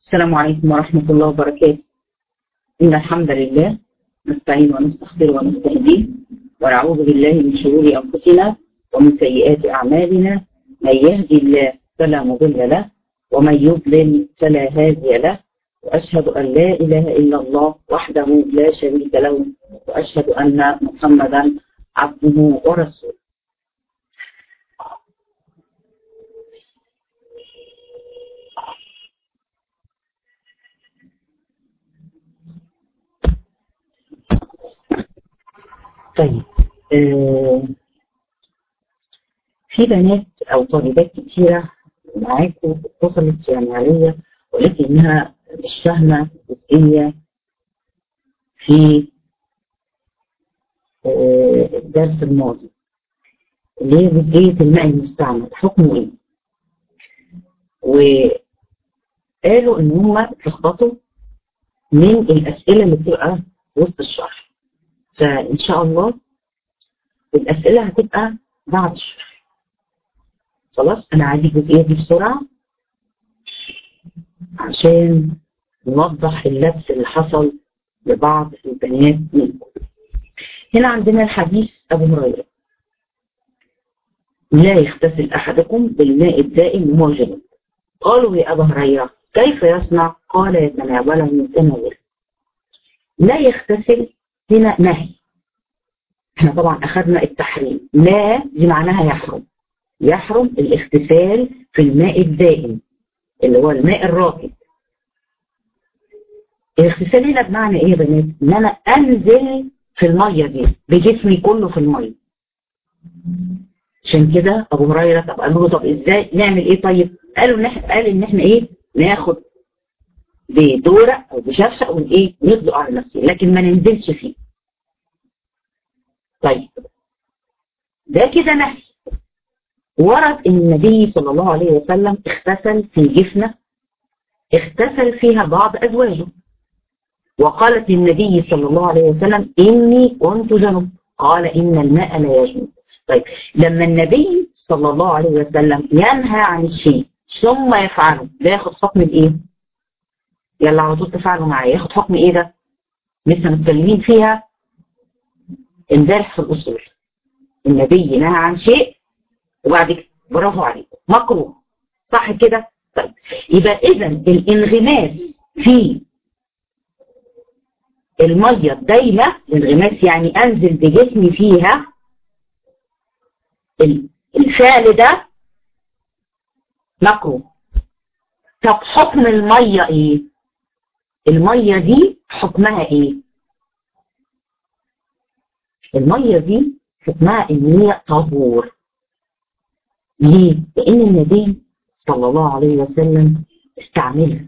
السلام عليكم ورحمة الله وبركاته إن الحمد لله نستعين ونستغفر ونستهديه ونعوذ بالله من شرور أنفسنا ومن سيئات أعمالنا من يهدي الله فلا مضل له ومن يضلل فلا هادي له وأشهد أن لا إله إلا الله وحده لا شريك له وأشهد أن محمدا عبده ورسوله طيب آه في بنات أو طالبات كتيرة معاكم اتصلت يعني عليا ولكنها مش فاهمة جزئية في آه الدرس الماضي اللي هي جزئية الماء المستعمل حكمه ايه؟ وقالوا ان هم اتلخبطوا من الاسئلة اللي بتبقى وسط الشرح فإن شاء الله الأسئلة هتبقى بعد الشرح خلاص أنا عادي الجزئية دي بسرعة عشان نوضح اللبس اللي حصل لبعض البنات منكم هنا عندنا الحديث أبو هريرة لا يغتسل أحدكم بالماء الدائم وهو جنوب قالوا يا أبا هريرة كيف يصنع؟ قال يتناوله متناول لا يغتسل هنا نهي احنا طبعا اخذنا التحريم لا دي معناها يحرم يحرم الاغتسال في الماء الدائم اللي هو الماء الراكد الاغتسال هنا بمعنى ايه يا بنات ان انا انزل في الميه دي بجسمي كله في الميه عشان كده ابو هريره طب قالوا له طب ازاي نعمل ايه طيب قالوا ان احنا قال ان احنا ايه ناخد بدورق او بشفشق وايه نطلق على نفسي لكن ما ننزلش فيه طيب ده كده نهي ورد ان النبي صلى الله عليه وسلم اغتسل في جفنة اغتسل فيها بعض ازواجه وقالت النبي صلى الله عليه وسلم اني كنت جنب قال ان الماء لا يجنب طيب لما النبي صلى الله عليه وسلم ينهى عن الشيء ثم يفعله ده ياخد حكم الايه يلا على طول تفاعلوا معايا ياخد حكم ايه ده لسه متكلمين فيها امبارح في الاصول النبي نهى عن شيء وبعد كده برافو عليكم مكروه صح كده طيب يبقى اذا الانغماس في الميه الدايمه الانغماس يعني انزل بجسمي فيها الفعل ده مكروه طب حكم الميه ايه الميه دي حكمها ايه المية دي حكمها ان هي طهور ليه؟ لان النبي صلى الله عليه وسلم استعملها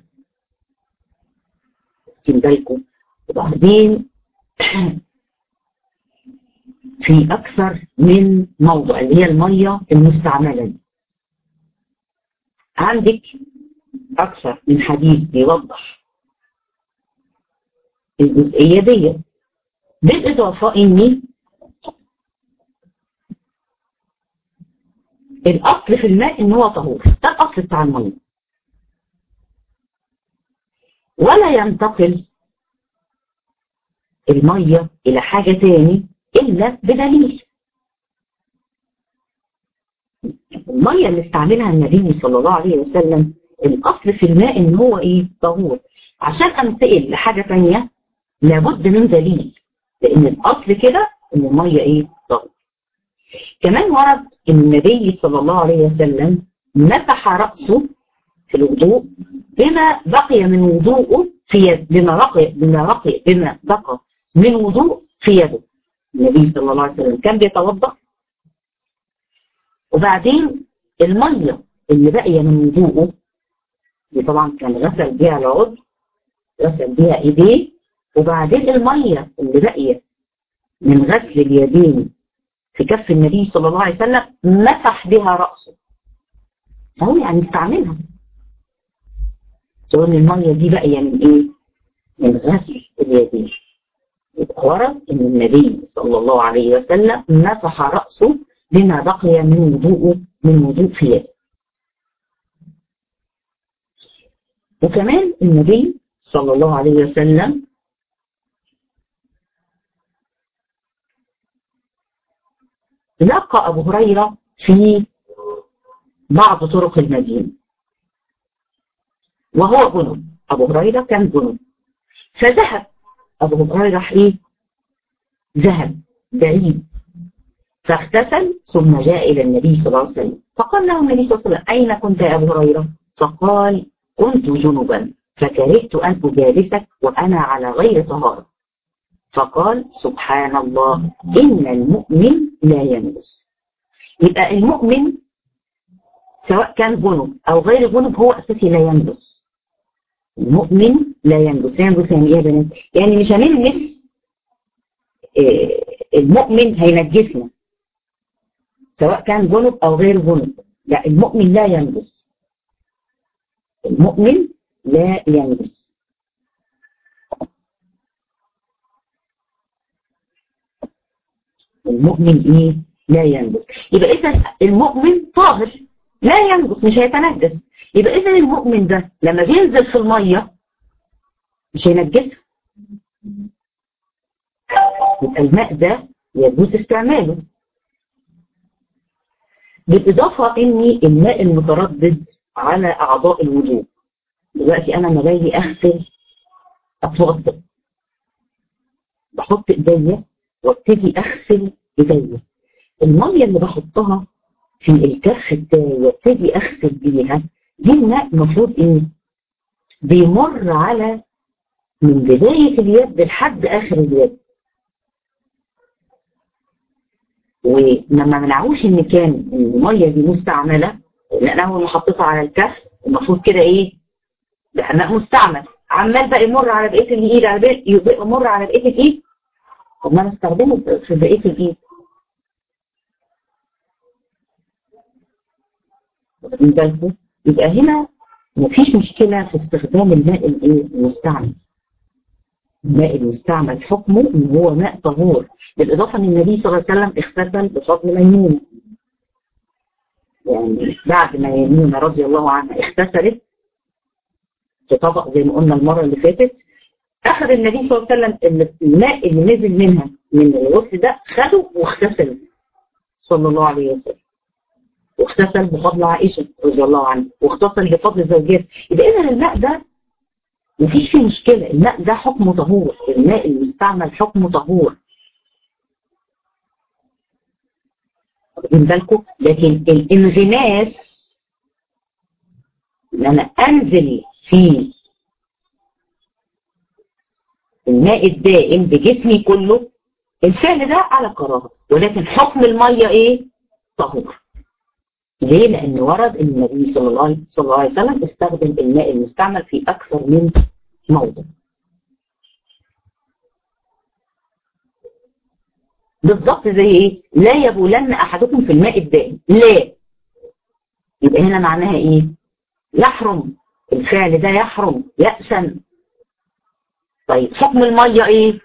واخدين بالكم وبعدين في اكثر من موضع اللي هي المية المستعملة دي عندك اكثر من حديث بيوضح الجزئية دي بالاضافة اني الاصل في الماء ان هو طهور ده الاصل بتاع الميه ولا ينتقل الميه الى حاجه تاني الا بدليل الميه اللي استعملها النبي صلى الله عليه وسلم الاصل في الماء ان هو ايه طهور عشان انتقل لحاجه تانيه لابد من دليل لان الاصل كده ان الميه ايه طهور كمان ورد ان النبي صلى الله عليه وسلم مسح رأسه في الوضوء بما بقي من وضوءه في يد بما بقي بما بقي بما بقى من وضوء في يده النبي صلى الله عليه وسلم كان بيتوضا وبعدين الميه اللي باقيه من وضوءه دي طبعا كان غسل بيها العضو غسل بيها ايديه وبعدين الميه اللي باقيه من غسل اليدين في كف النبي صلى الله عليه وسلم مسح بها رأسه فهو يعني استعملها تقول المية دي باقية من ايه من غسل اليدين يبقى ورد ان النبي صلى الله عليه وسلم مسح رأسه بما بقي من وضوءه من وضوء في يده وكمان النبي صلى الله عليه وسلم لقى أبو هريرة في بعض طرق المدينة وهو جنب أبو هريرة كان جنب فذهب أبو هريرة راح إيه ذهب بعيد فاغتسل ثم جاء إلى النبي صلى الله عليه وسلم فقال له النبي صلى الله عليه وسلم أين كنت يا أبو هريرة فقال كنت جنبا فكرهت أن أجالسك وأنا على غير طهارة فقال سبحان الله إن المؤمن لا ينجس يبقى المؤمن سواء كان جنب أو غير جنب هو أساسي لا ينجس المؤمن لا ينجس ينجس يعني إيه يا بنات يعني مش هنلمس المؤمن هينجسنا سواء كان جنب أو غير جنب لا المؤمن لا ينجس المؤمن لا ينجس المؤمن ايه لا ينجس يبقى اذا المؤمن طاهر لا ينجس مش هيتنجس يبقى اذا المؤمن ده لما بينزل في الميه مش هينجسها يبقى الماء ده يجوز استعماله بالاضافه ان الماء المتردد على اعضاء الوضوء دلوقتي انا لما باجي اغسل اتوضا بحط ايديا وابتدي اغسل ايديا الميه اللي بحطها في الكف بتاعي وابتدي اغسل بيها دي الماء المفروض ايه بيمر على من بداية اليد لحد اخر اليد وما منعوش ان كان الميه دي مستعمله لان اول ما حطيتها على الكف المفروض كده ايه ده ماء مستعمل عمال بقى يمر على بقيه الايد على بقيه يمر على بقيه الايد طب ما انا استخدمه في بقيه الايد واخدين بالكم يبقى هنا مفيش مشكله في استخدام الماء الايه المستعمل الماء المستعمل حكمه ان هو ماء طهور بالاضافه ان النبي صلى الله عليه وسلم اغتسل بفضل ميمونه يعني بعد ما ميمونه رضي الله عنها اغتسلت في طبق زي ما قلنا المره اللي فاتت اخذ النبي صلى الله عليه وسلم الماء اللي نزل منها من الغسل ده خده واغتسل صلى الله عليه وسلم واغتسل بفضل عائشه رضي الله عنها واغتسل بفضل زوجته يبقى اذا الماء ده مفيش فيه مشكله الماء ده حكمه طهور الماء المستعمل حكمه طهور واخدين بالكم لكن الانغماس ان انا انزل في الماء الدائم بجسمي كله الفعل ده على كراهه ولكن حكم الميه ايه طهور ليه لان ورد ان النبي صلى الله صلى الله عليه وسلم استخدم الماء المستعمل في اكثر من موضع بالظبط زي ايه لا يبولن احدكم في الماء الدائم لا يبقى هنا معناها ايه يحرم الفعل ده يحرم يأسا طيب حكم المية ايه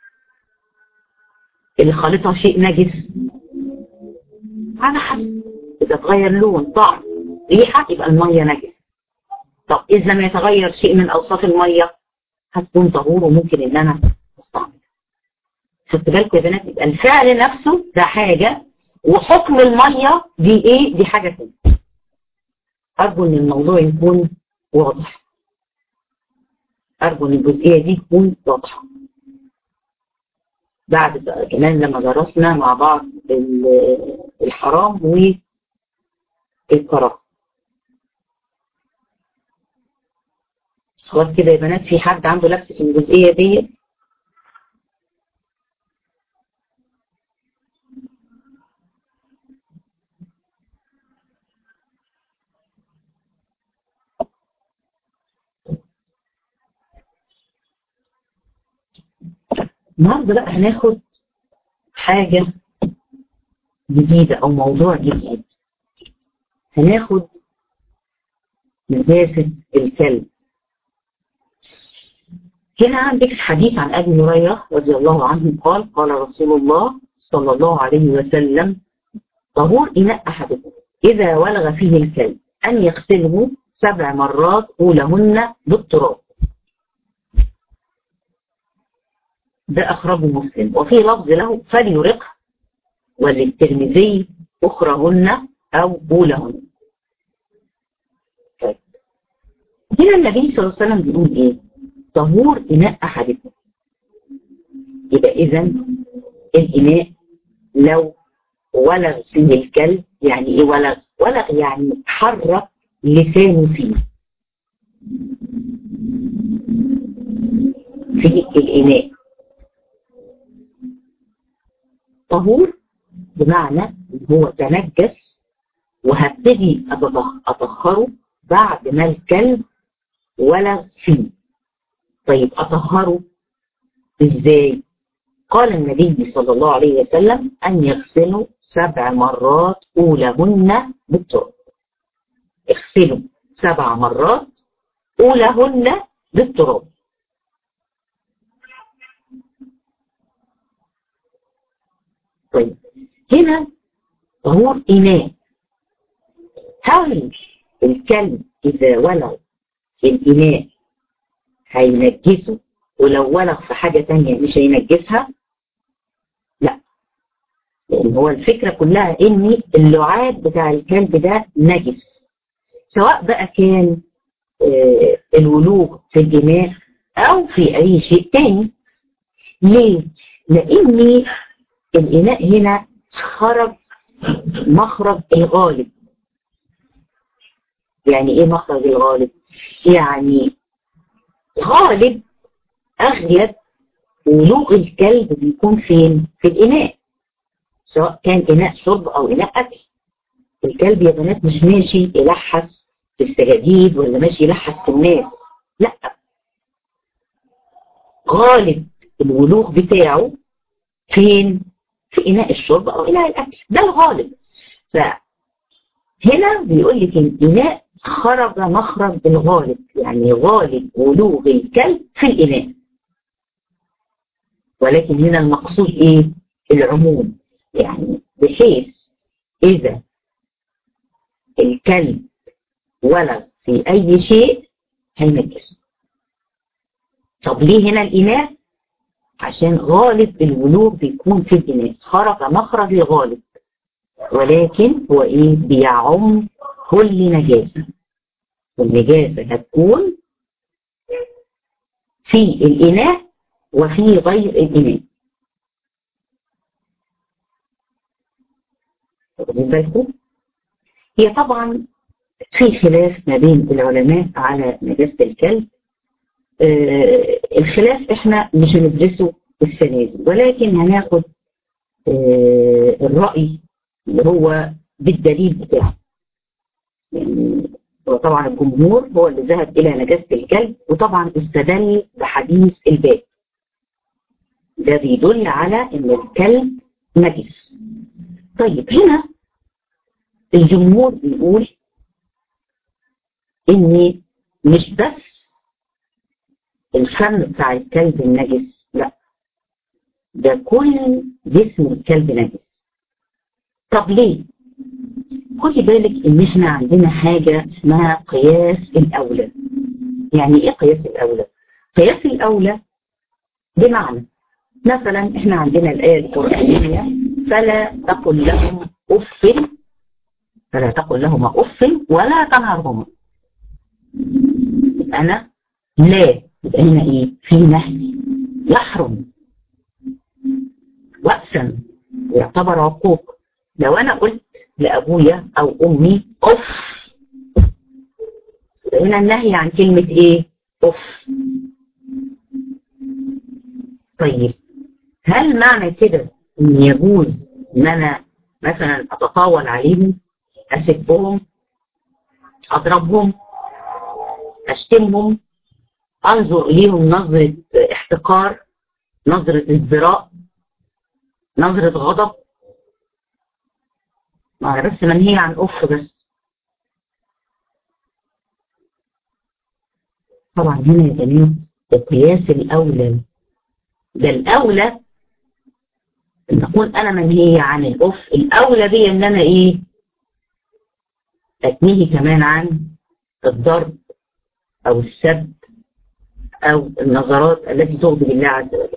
اللي خالطها شيء نجس على حسب اذا تغير لون طعم ريحة يبقى المية نجس طب اذا لم يتغير شيء من اوصاف المية هتكون طهور وممكن ان انا استعمل خدت بالكم يا بنات يبقى الفعل نفسه ده حاجة وحكم المية دي ايه دي حاجة ثانيه ارجو ان الموضوع يكون واضح أرجو أن الجزئية دي تكون واضحة بعد كمان لما درسنا مع بعض الحرام والكراهه خلاص كده يا بنات في حد عنده لبس في الجزئية دي النهارده بقى هناخد حاجة جديدة أو موضوع جديد هناخد نجاسة الكلب هنا عندك حديث عن أبي هريرة رضي الله عنه قال قال رسول الله صلى الله عليه وسلم طهور إناء أحدكم إذا ولغ فيه الكلب أن يغسله سبع مرات أولهن بالتراب ده أخرجه مسلم وفي لفظ له فليرقه وللترمذي أخرهن أو أولهن طيب هنا النبي صلى الله عليه وسلم بيقول إيه طهور إناء أحدكم يبقى إذا الإناء لو ولغ فيه الكلب يعني إيه ولغ ولغ يعني حرك لسانه فيه في الإناء طهور بمعنى ان هو تنجس وهبتدي اطهره بعد ما الكلب ولغ فيه طيب اطهره ازاي قال النبي صلى الله عليه وسلم ان يغسلوا سبع مرات اولهن بالتراب اغسلوا سبع مرات اولهن بالتراب طيب هنا طهور إناء هل الكلب إذا ولغ في الإناء هينجسه ولو ولغ في حاجة تانية مش هينجسها لا لأن هو الفكرة كلها إن اللعاب بتاع الكلب ده نجس سواء بقى كان آه الولوغ في الإناء أو في أي شيء تاني ليه؟ لأن الإناء هنا خرج مخرج الغالب يعني ايه مخرج الغالب يعني غالب اغلب ولوغ الكلب بيكون فين في الاناء سواء كان اناء شرب او اناء اكل الكلب يا بنات مش ماشي يلحس في السجاجيد ولا ماشي يلحس في الناس لا غالب الولوغ بتاعه فين في إناء الشرب أو إناء الأكل ده الغالب فهنا بيقول لك الإناء خرج مخرج الغالب يعني غالب ولوغ الكلب في الإناء ولكن هنا المقصود إيه العموم يعني بحيث إذا الكلب ولغ في أي شيء هينجسه طب ليه هنا الإناء عشان غالب الولوغ بيكون في الإناء خرج مخرج الغالب ولكن هو إيه بيعم كل نجاسة والنجاسة هتكون في الإناء وفي غير الإناء واخدين بالكم هي طبعا في خلاف ما بين العلماء على نجاسة الكلب آه الخلاف احنا مش هندرسه السنة دي ولكن هناخد آه الرأي اللي هو بالدليل بتاعه يعني وطبعا الجمهور هو اللي ذهب إلى نجاسة الكلب وطبعا استدل بحديث الباب ده بيدل على ان الكلب نجس طيب هنا الجمهور بيقول ان مش بس الفم بتاع الكلب النجس لا ده كل جسم الكلب نجس طب ليه خدي بالك ان احنا عندنا حاجة اسمها قياس الاولى يعني ايه قياس الاولى قياس الاولى بمعنى مثلا احنا عندنا الايه القرانيه فلا تقل لهم اف فلا تقل لهما اف ولا تنهرهما انا لا يبقى هنا ايه في نهي يحرم وأسا ويعتبر عقوق لو انا قلت لابويا او امي اف هنا النهي عن كلمة ايه اف طيب هل معنى كده ان يجوز ان انا مثلا اتطاول عليهم اسبهم اضربهم اشتمهم انظر اليهم نظرة احتقار نظرة ازدراء نظرة غضب ما انا بس منهي عن اف بس طبعا هنا يا بنات القياس الاولى ده الاولى ان اكون انا منهية عن الاف الاولى بي ان انا ايه اتنهي كمان عن الضرب أو السب أو النظرات التي تغضب الله عز وجل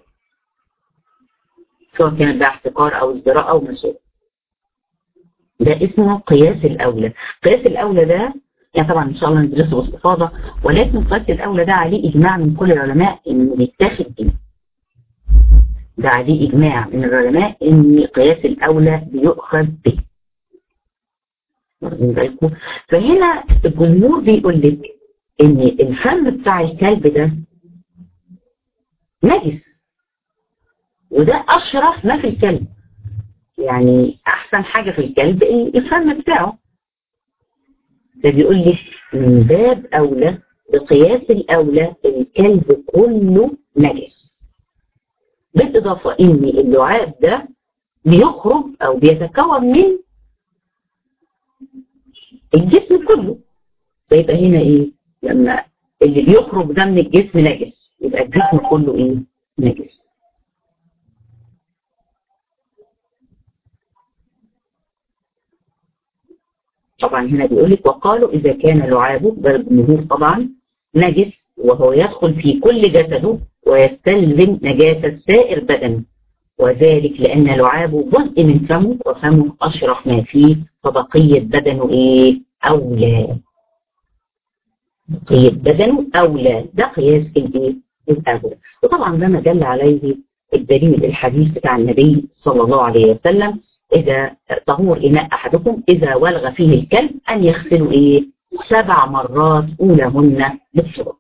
سواء كانت بقى احتقار أو ازدراء أو مشاكل ده اسمه قياس الأولى قياس الأولى ده يعني طبعا إن شاء الله ندرسه باستفاضة ولكن قياس الأولى ده عليه إجماع من كل العلماء إنه بيتاخد إيه ده عليه إجماع من العلماء إن قياس الأولى بيؤخذ به واخدين بالكم فهنا الجمهور بيقول لك إن الفم بتاع الكلب ده نجس وده أشرف ما في الكلب يعني أحسن حاجة في الكلب الفم بتاعه ده بيقول لك من باب أولى بقياس الأولى الكلب كله نجس بالإضافة إن اللعاب ده بيخرج أو بيتكون من الجسم كله فيبقى هنا إيه لما اللي بيخرج ده من الجسم نجس يبقى الجسم كله إيه نجس طبعا هنا بيقول لك وقالوا إذا كان لعابه بل الجمهور طبعا نجس وهو يدخل في كل جسده ويستلزم نجاسة سائر بدنه وذلك لأن لعابه جزء من فمه وفمه أشرف ما فيه فبقية بدنه إيه؟ أولى بقية بدنه أولى ده قياس الإيه؟ الأولى وطبعا ده ما دل عليه الدليل الحديث بتاع النبي صلى الله عليه وسلم إذا طهور إناء أحدكم إذا ولغ فيه الكلب أن يغسلوا إيه؟ سبع مرات أولهن بالتراب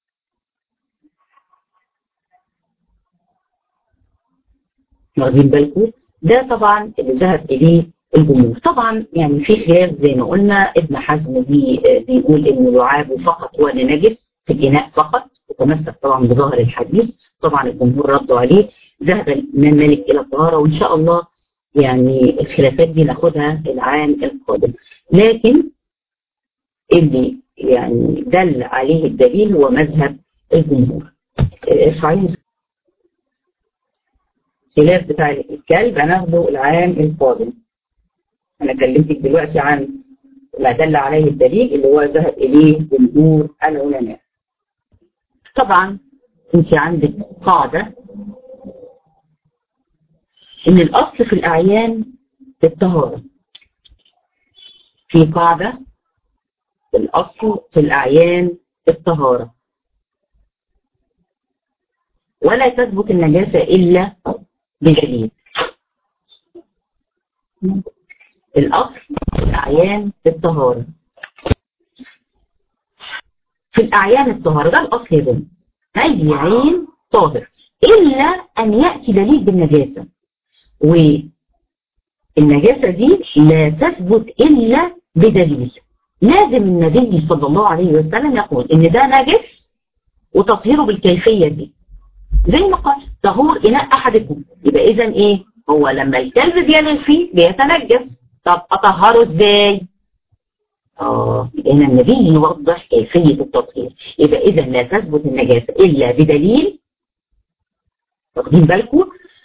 واخدين بالكم ده طبعا اللي ذهب اليه الجمهور طبعا يعني في خلاف زي ما قلنا ابن حزم بي بيقول ان لعابه فقط هو اللي نجس في الاناء فقط وتمسك طبعا بظاهر الحديث طبعا الجمهور ردوا عليه ذهب الامام مالك الى الطهاره وان شاء الله يعني الخلافات دي ناخدها العام القادم لكن اللي يعني دل عليه الدليل هو مذهب الجمهور ارفعين الخلاف بتاع الكلب هناخده العام القادم انا كلمتك دلوقتي عن ما دل عليه الدليل اللي هو ذهب اليه جمهور العلماء طبعا انت عندك قاعده ان الاصل في الاعيان الطهاره في قاعده الاصل في الاعيان الطهاره ولا تثبت النجاسه الا بدليل الأصل في الأعيان الطهارة في الأعيان الطهارة ده الأصل يا بني أي عين طاهر إلا أن يأتي دليل بالنجاسة والنجاسة دي لا تثبت إلا بدليل لازم النبي صلى الله عليه وسلم يقول إن ده نجس وتطهيره بالكيفية دي زي ما قال طهور إناء أحدكم يبقى إذا إيه هو لما الكلب بيلغ فيه بيتنجس طب أطهره إزاي آه هنا النبي يوضح كيفية التطهير يبقى إذا لا تثبت النجاسة إلا بدليل واخدين بالكم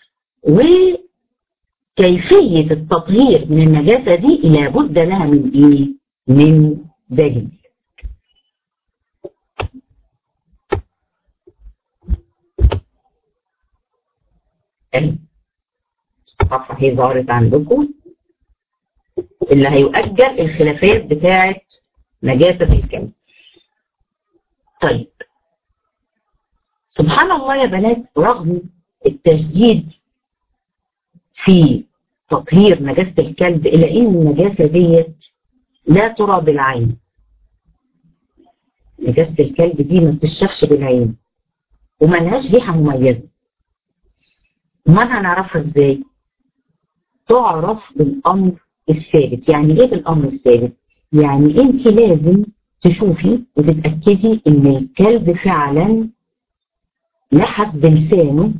وكيفية التطهير من النجاسة دي لابد لها من إيه من دليل الصفحة هي ظهرت عندكم اللي هيؤجل الخلافات بتاعة نجاسة الكلب طيب سبحان الله يا بنات رغم التشديد في تطهير نجاسة الكلب إلا إن النجاسة ديت لا ترى بالعين نجاسة الكلب دي ما بتشافش بالعين وملهاش ريحة مميزة امال هنعرفها ازاي تعرف بالامر الثابت يعني ايه بالامر الثابت يعني انت لازم تشوفي وتتاكدي ان الكلب فعلا لحس بلسانه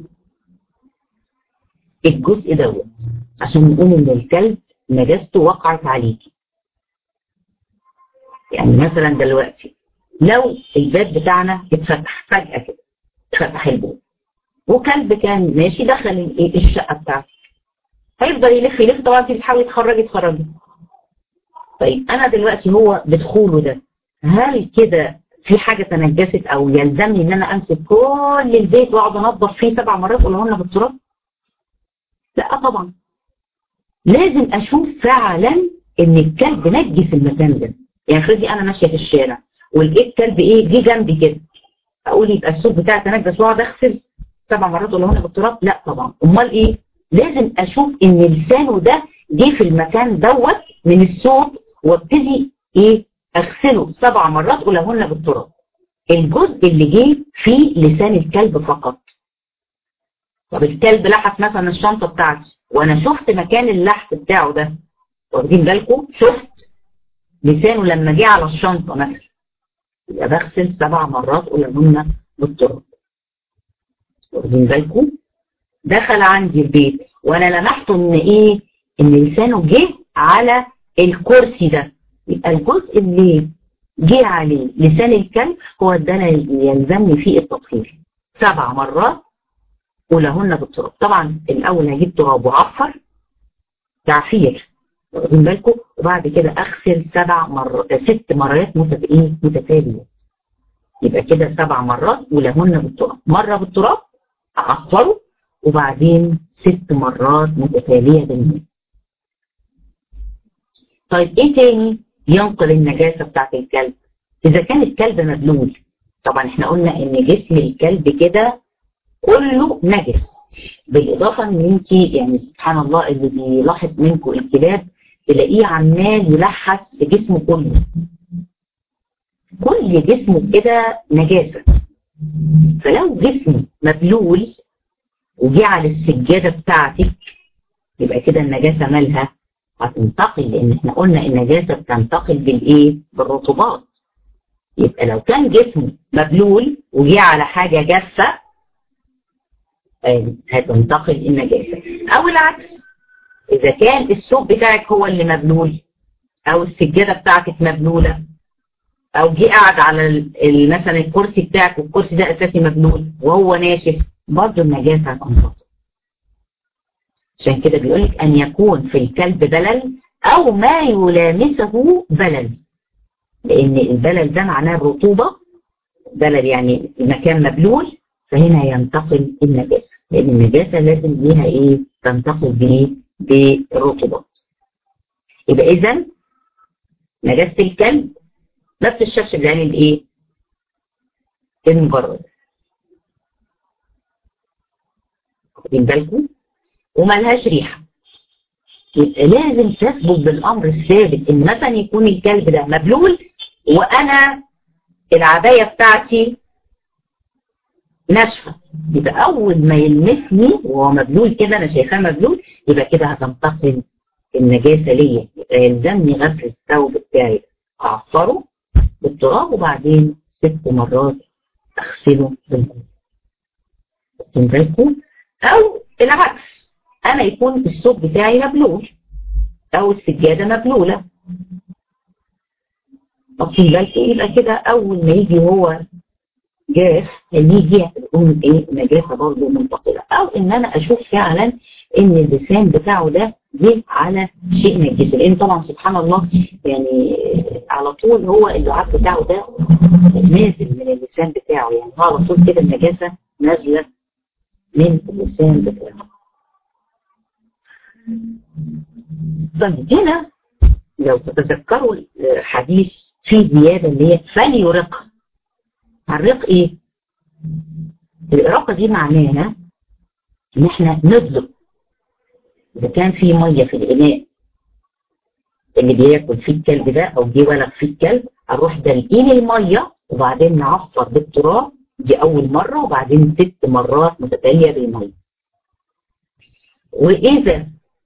الجزء دوت عشان نقول ان الكلب نجاسته وقعت عليكي يعني مثلا دلوقتي لو الباب بتاعنا اتفتح فجأة كده اتفتح الباب وكلب كان ماشي دخل الشقة بتاعته هيفضل يلف يلف طبعا انت بتحاولي تخرجي تخرجي طيب انا دلوقتي هو بدخوله ده هل كده في حاجة تنجست او يلزمني ان انا امسك كل البيت واقعد انظف فيه سبع مرات ولا بالتراب لا طبعا لازم اشوف فعلا ان الكلب نجس المكان ده يعني افرضي انا ماشيه في الشارع ولقيت كلب ايه جه جنبي كده اقول يبقى الصوت بتاعي تنجس واقعد اغسل سبع مرات ولا هنا بالتراب لا طبعا امال ايه لازم اشوف ان لسانه ده جه في المكان دوت من الصوت وابتدي ايه اغسله سبع مرات ولهن بالتراب الجزء اللي جه في لسان الكلب فقط طب الكلب لحس مثلا الشنطه بتاعتي وانا شفت مكان اللحس بتاعه ده واخدين بالكم شفت لسانه لما جه على الشنطه مثلا يبقى بغسل سبع مرات ولهن بالتراب واخدين بالكم دخل عندي البيت وانا لمحته ان ايه ان لسانه جه على الكرسي ده يبقى الجزء اللي جه عليه لسان الكلب هو ده اللي يلزمني فيه التطهير سبع مرات ولهن بالتراب طبعا الاول هجيب تراب وعفر تعفير واخدين بالكم وبعد كده اغسل سبع مرات ست مرات متتاليه متتاليه يبقى كده سبع مرات ولهن بالتراب مره بالتراب اعفره وبعدين ست مرات متتاليه بالماء طيب ايه تاني ينقل النجاسه بتاعت الكلب اذا كان الكلب مبلول طبعا احنا قلنا ان جسم الكلب كده كله نجس بالاضافه ان انت يعني سبحان الله اللي بيلاحظ منكم الكلاب تلاقيه عمال يلحس في جسمه كله كل جسمه كده نجاسه فلو جسمه مبلول وجي على السجاده بتاعتك يبقى كده النجاسه مالها هتنتقل لان احنا قلنا النجاسه بتنتقل بالايه؟ بالرطوبات يبقى لو كان جسمه مبلول وجي على حاجه جافه هتنتقل النجاسه او العكس اذا كان الثوب بتاعك هو اللي مبلول او السجاده بتاعتك مبلوله او جه قاعد على مثلا الكرسي بتاعك والكرسي ده اساسي مبلول وهو ناشف برضه النجاسه هتنتقل عشان كده بيقول لك ان يكون في الكلب بلل او ما يلامسه بلل لان البلل ده معناه الرطوبه بلل يعني المكان مبلول فهنا ينتقل النجاسه لان النجاسه لازم ليها ايه تنتقل بايه بالرطوبات يبقى اذا نجاسه الكلب ما بتشربش بالعين الايه المجرد واخدين بالكم وملهاش ريحه يبقى لازم تثبت بالامر الثابت ان مثلا يكون الكلب ده مبلول وانا العبايه بتاعتي ناشفه يبقى اول ما يلمسني وهو مبلول كده انا شايفاه مبلول يبقى كده هتنتقل النجاسه ليا يبقى يلزمني غسل الثوب بتاعي اعصره بالتراب وبعدين ست مرات اغسله بالماء واخدين بالكم او العكس انا يكون الثوب بتاعي مبلول او السجاده مبلوله واخدين بالكم يبقى كده اول ما يجي هو جاف ان يجي تكون ايه نجاسه برضه منتقله او ان انا اشوف فعلا ان اللسان بتاعه ده جه على شيء نجس لان طبعا سبحان الله يعني على طول هو اللعاب بتاعه ده نازل من اللسان بتاعه يعني هو على طول كده النجاسه نازله من اللسان بتاعه طيب هنا لو تتذكروا الحديث في زياده اللي هي فليرق الرق ايه؟ الإراقة دي معناها ان احنا نطلب اذا كان في مية في الإناء اللي بياكل فيه الكلب ده او جه ولغ فيه الكلب اروح دلقين المية وبعدين نعفر بالتراب دي اول مرة وبعدين ست مرات متتالية بالمية واذا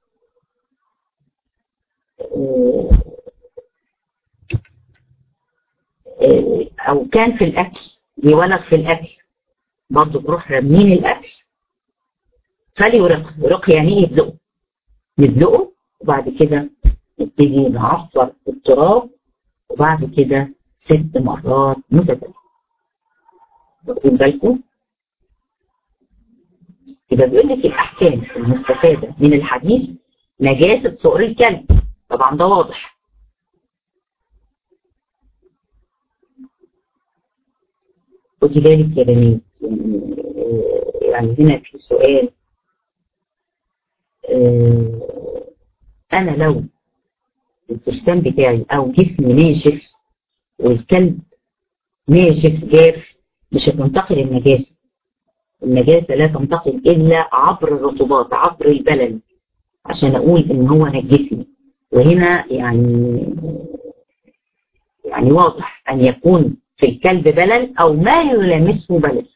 او كان في الاكل بيولغ في الاكل برضه بروح رامين الاكل فليرق يرق يعني ايه يدلقه ندلقه وبعد كده نبتدي نعفر التراب وبعد كده ست مرات متتالية واخدين بالكم؟ يبقى بيقول لك الاحكام المستفاده من الحديث نجاسه صقر الكلب طبعا ده واضح خدي بالك يا بنات يعني هنا في سؤال أنا لو الفستان بتاعي أو جسمي ناشف والكلب ناشف جاف مش هتنتقل النجاسة النجاسة لا تنتقل إلا عبر الرطوبات عبر البلل عشان أقول إن هو نجسني وهنا يعني يعني واضح أن يكون في الكلب بلل أو ما يلامسه بلل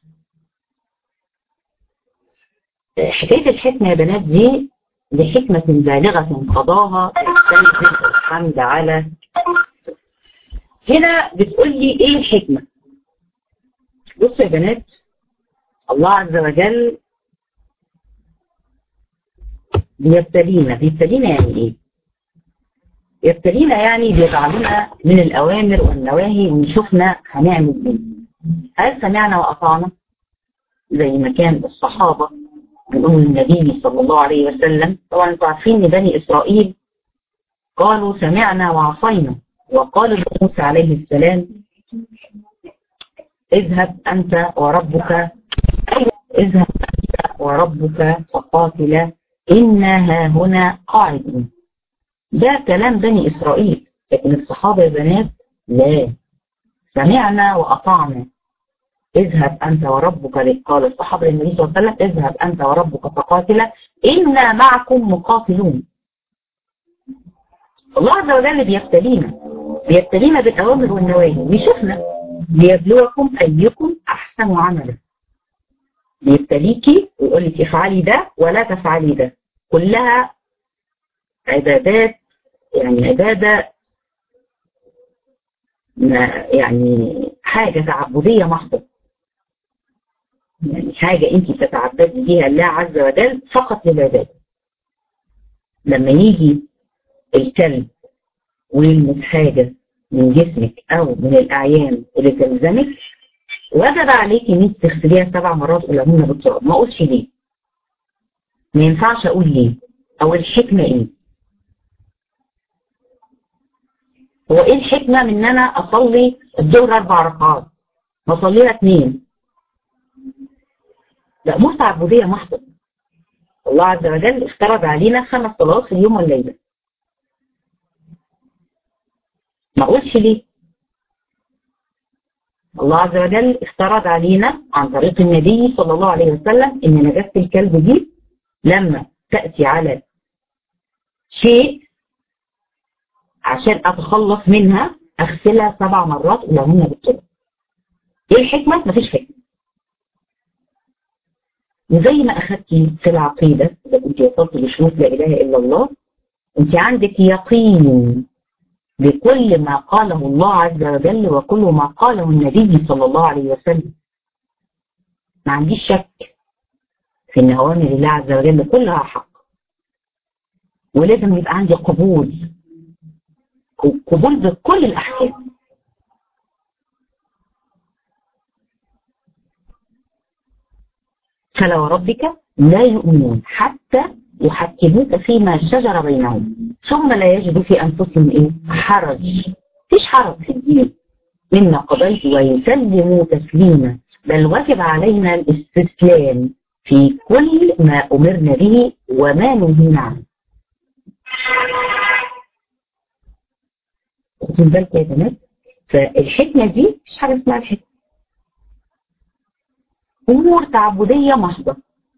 حكاية الحكمة يا بنات دي لحكمة بالغة قضاها السيد الحمد على هنا بتقول لي ايه الحكمة بصوا يا بنات الله عز وجل بيبتلينا بيبتلينا يعني ايه يبتلينا يعني بيجعلنا من الأوامر والنواهي ونشوفنا هنعمل ايه هل سمعنا وأطعنا زي ما كان الصحابة بيقولوا النبي صلى الله عليه وسلم طبعا انتوا عارفين ان بني إسرائيل قالوا سمعنا وعصينا وقال موسى عليه السلام اذهب أنت وربك اذهب أنت وربك فقاتلا إنا هنا قاعدون ده كلام بني إسرائيل لكن الصحابة يا بنات لا سمعنا وأطعنا اذهب أنت وربك قال الصحابة للنبي صلى الله عليه وسلم اذهب أنت وربك فقاتلا إنا معكم مقاتلون الله عز وجل بيبتلينا بيبتلينا بالأوامر والنواهي ويشوفنا ليبلوكم أيكم أحسن عملا بيبتليكي ويقول لك افعلي ده ولا تفعلي ده كلها عبادات يعني عبادة يعني حاجة تعبدية محضة يعني حاجة انت بتتعبدي بيها الله عز وجل فقط للعبادة لما يجي الكلب ويلمس حاجة من جسمك او من الاعيان اللي تلزمك وجب عليك ان انت تغسليها سبع مرات قلهن بالتراب ما اقولش ليه ما ينفعش اقول ليه او الحكمة ايه هو ايه الحكمة من ان انا اصلي الظهر اربع ركعات واصليها اثنين لا مش تعبدية محضة الله عز وجل افترض علينا خمس صلوات في اليوم والليلة ما اقولش ليه الله عز وجل افترض علينا عن طريق النبي صلى الله عليه وسلم ان نجاسة الكلب دي لما تأتي على شيء عشان اتخلص منها اغسلها سبع مرات ولهن بالطرق ايه الحكمة؟ مفيش حكمة وزي ما اخدتي في العقيدة اذا كنت وصلت لشروط لا اله الا الله انت عندك يقين بكل ما قاله الله عز وجل وكل ما قاله النبي صلى الله عليه وسلم ما عنديش شك في ان اوامر الله عز وجل كلها حق ولازم يبقى عندي قبول قبول بكل الاحكام فلا وربك لا يؤمنون حتى يحكموك فيما شجر بينهم ثم لا يجدوا في أنفسهم إيه؟ حرج فيش حرج في الدين مما قضيت ويسلموا تسليما بل وجب علينا الاستسلام في كل ما أمرنا به وما نهينا عنه واخدين بالك يا بنات فالحكمة دي مش حاجة اسمها الحكمة أمور تعبدية محضة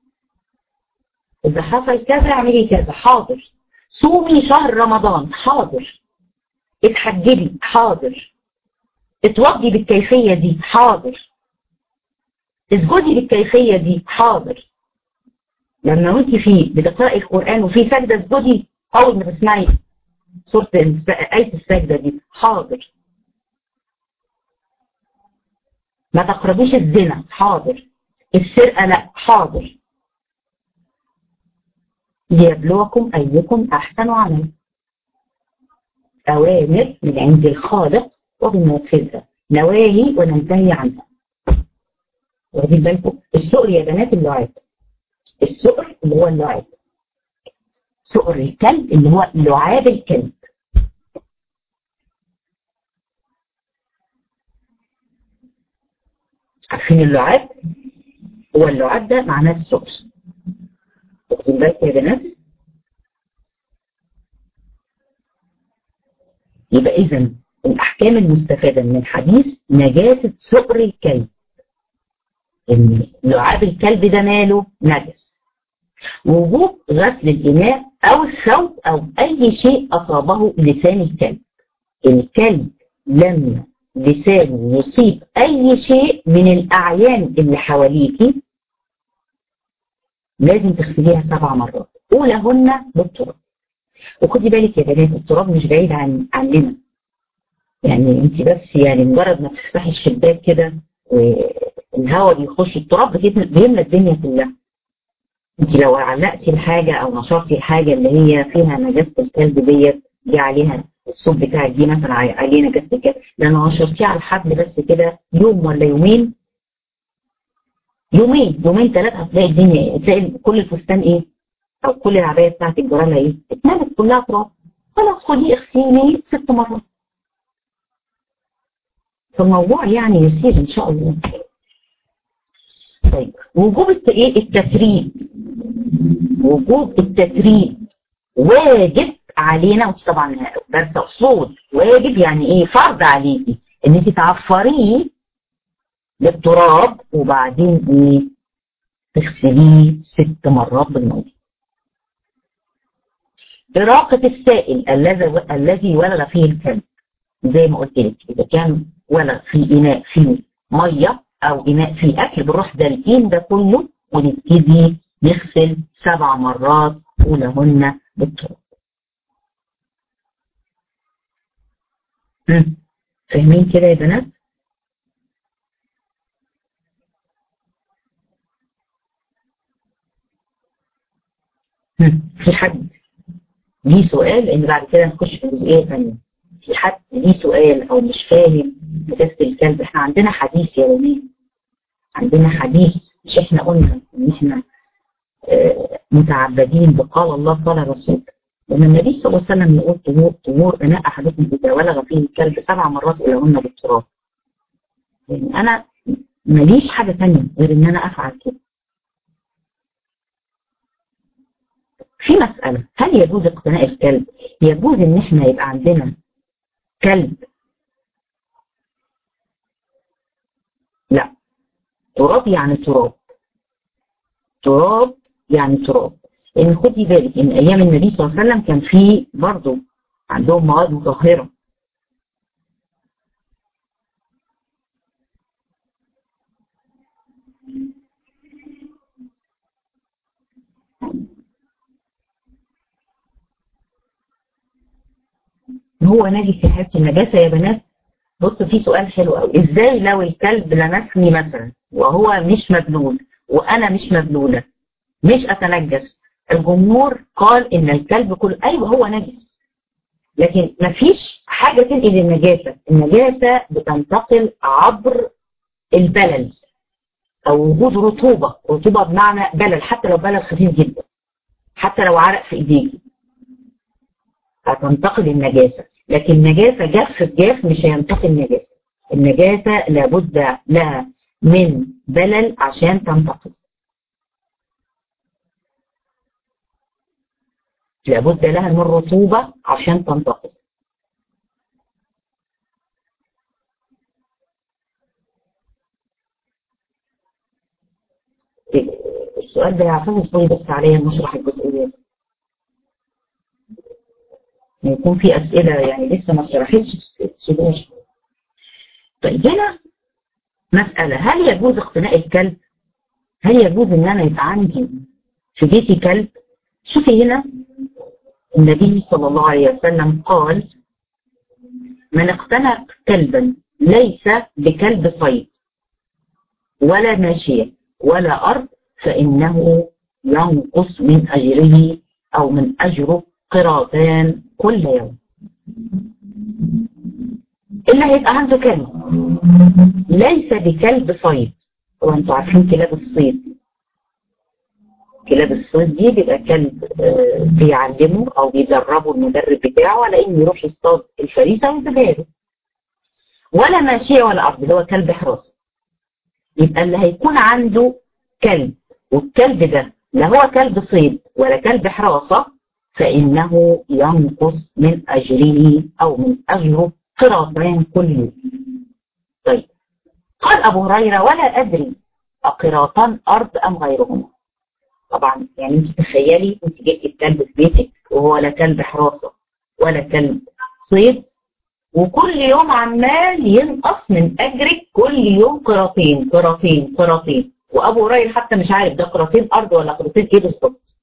إذا حصل كذا اعملي كذا حاضر صومي شهر رمضان حاضر اتحجبي حاضر اتوضي بالكيفية دي حاضر اسجدي بالكيفية دي حاضر لما وانت في بتقرأي القرآن وفي سجدة اسجدي أول ما تسمعي سورة آية السجدة دي حاضر ما تقربيش الزنا حاضر السرقة لا حاضر ليبلوكم أيكم أحسن عملا أوامر من عند الخالق وبننفذها نواهي وننتهي عنها واخدين بالكم السؤر يا بنات اللعاب السؤر اللي هو اللعاب سؤر الكلب اللي هو لعاب الكلب عارفين اللعاب هو اللعاب ده معناه السكر واخدين بالك يا بنات يبقى اذا الاحكام المستفاده من الحديث نجاسه سؤر الكلب ان لعاب الكلب ده ماله نجس وجوب غسل الاناء او الثوب او اي شيء اصابه لسان الكلب الكلب لما لسانه يصيب اي شيء من الاعيان اللي حواليكي لازم تغسليها سبع مرات اولهن بالتراب وخدي بالك يا بنات التراب مش بعيد عن عننا يعني انت بس يعني مجرد ما تفتحي الشباك كده والهواء بيخش التراب بيملى الدنيا كلها انت لو علقتي الحاجه او نشرتي الحاجه اللي هي فيها نجاسه الكلب ديت دي عليها الصوت بتاعك دي مثلا عليه نجاسه الكلب لما نشرتيه على الحبل بس كده يوم ولا يومين يومين يومين ثلاثه هتلاقي الدنيا تلاقي كل الفستان ايه او كل العبايه بتاعتك جرالها ايه اتملت كلها تراب خلاص خدي اغسليه ست مرات فالموضوع يعني يسير ان شاء الله طيب وجوب ايه التتريب وجوب التتريب واجب علينا وانت طبعا درس اصول واجب يعني ايه فرض عليكي ان انت تعفريه بالتراب وبعدين ايه تغسليه ست مرات بالميه إراقة السائل الذي الذي ولغ فيه الكلب زي ما قلت لك إذا كان ولغ في إناء فيه مية أو إناء فيه أكل بنروح دلقين ده كله ونبتدي نغسل سبع مرات أولهن بالتراب. فاهمين كده يا بنات؟ في حد ليه سؤال لان بعد كده نخش في جزئيه ثانيه في حد ليه سؤال او مش فاهم نجاسه الكلب احنا عندنا حديث يا رمين عندنا حديث مش احنا قلنا ان احنا اه متعبدين بقال الله قال الرسول لما النبي صلى الله عليه وسلم يقول طهور طهور اناء احدكم اذا ولغ فيه الكلب سبع مرات ولهن بالتراب يعني انا ماليش حاجه ثانيه غير ان انا افعل كده في مسألة هل يجوز اقتناء الكلب يجوز ان احنا يبقى عندنا كلب لا تراب يعني تراب تراب يعني تراب لان خدي بالك ان ايام النبي صلى الله عليه وسلم كان في برضه عندهم مواد مطهره هو نجس يا حبيبتي النجاسه يا بنات بص في سؤال حلو قوي ازاي لو الكلب لمسني مثلا وهو مش مبلول وانا مش مبلوله مش اتنجس الجمهور قال ان الكلب كل ايوه هو نجس لكن مفيش حاجه تنقل النجاسه النجاسه بتنتقل عبر البلل او وجود رطوبه رطوبه بمعنى بلل حتى لو بلل خفيف جدا حتى لو عرق في ايديكي هتنتقل النجاسه لكن نجاسة جاف بجاف مش هينتقل نجاسة النجاسة لابد لها من بلل عشان تنتقل لابد لها من رطوبة عشان تنتقل السؤال ده يعتمد بس عليا نشرح الجزئيات يكون في أسئلة يعني لسه ما شرحتش تسيبوش طيب هنا مسألة هل يجوز اقتناء الكلب؟ هل يجوز ان انا يبقى عندي في بيتي كلب؟ شوفي هنا النبي صلى الله عليه وسلم قال من اقتنى كلبا ليس بكلب صيد ولا ماشية ولا أرض فإنه ينقص من أجره أو من أجره قراطان كل يوم اللي هيبقى عنده كلب ليس بكلب صيد وانتوا عارفين كلاب الصيد كلاب الصيد دي بيبقى كلب بيعلمه او بيدربه المدرب بتاعه على انه يروح يصطاد الفريسه ويجيبها له ولا ماشيه ولا ارض اللي هو كلب حراسه يبقى اللي هيكون عنده كلب والكلب ده لا هو كلب صيد ولا كلب حراسة فإنه ينقص من أجره أو من أجره قراطين كل يوم طيب قال أبو هريرة ولا أدري أقراطان أرض أم غيرهما طبعا يعني انت تخيلي انت جبتي الكلب في بيتك وهو لا كلب حراسة ولا كلب صيد وكل يوم عمال ينقص من أجرك كل يوم قراطين قراطين قراطين وأبو هريرة حتى مش عارف ده قراطين أرض ولا قراطين إيه بالظبط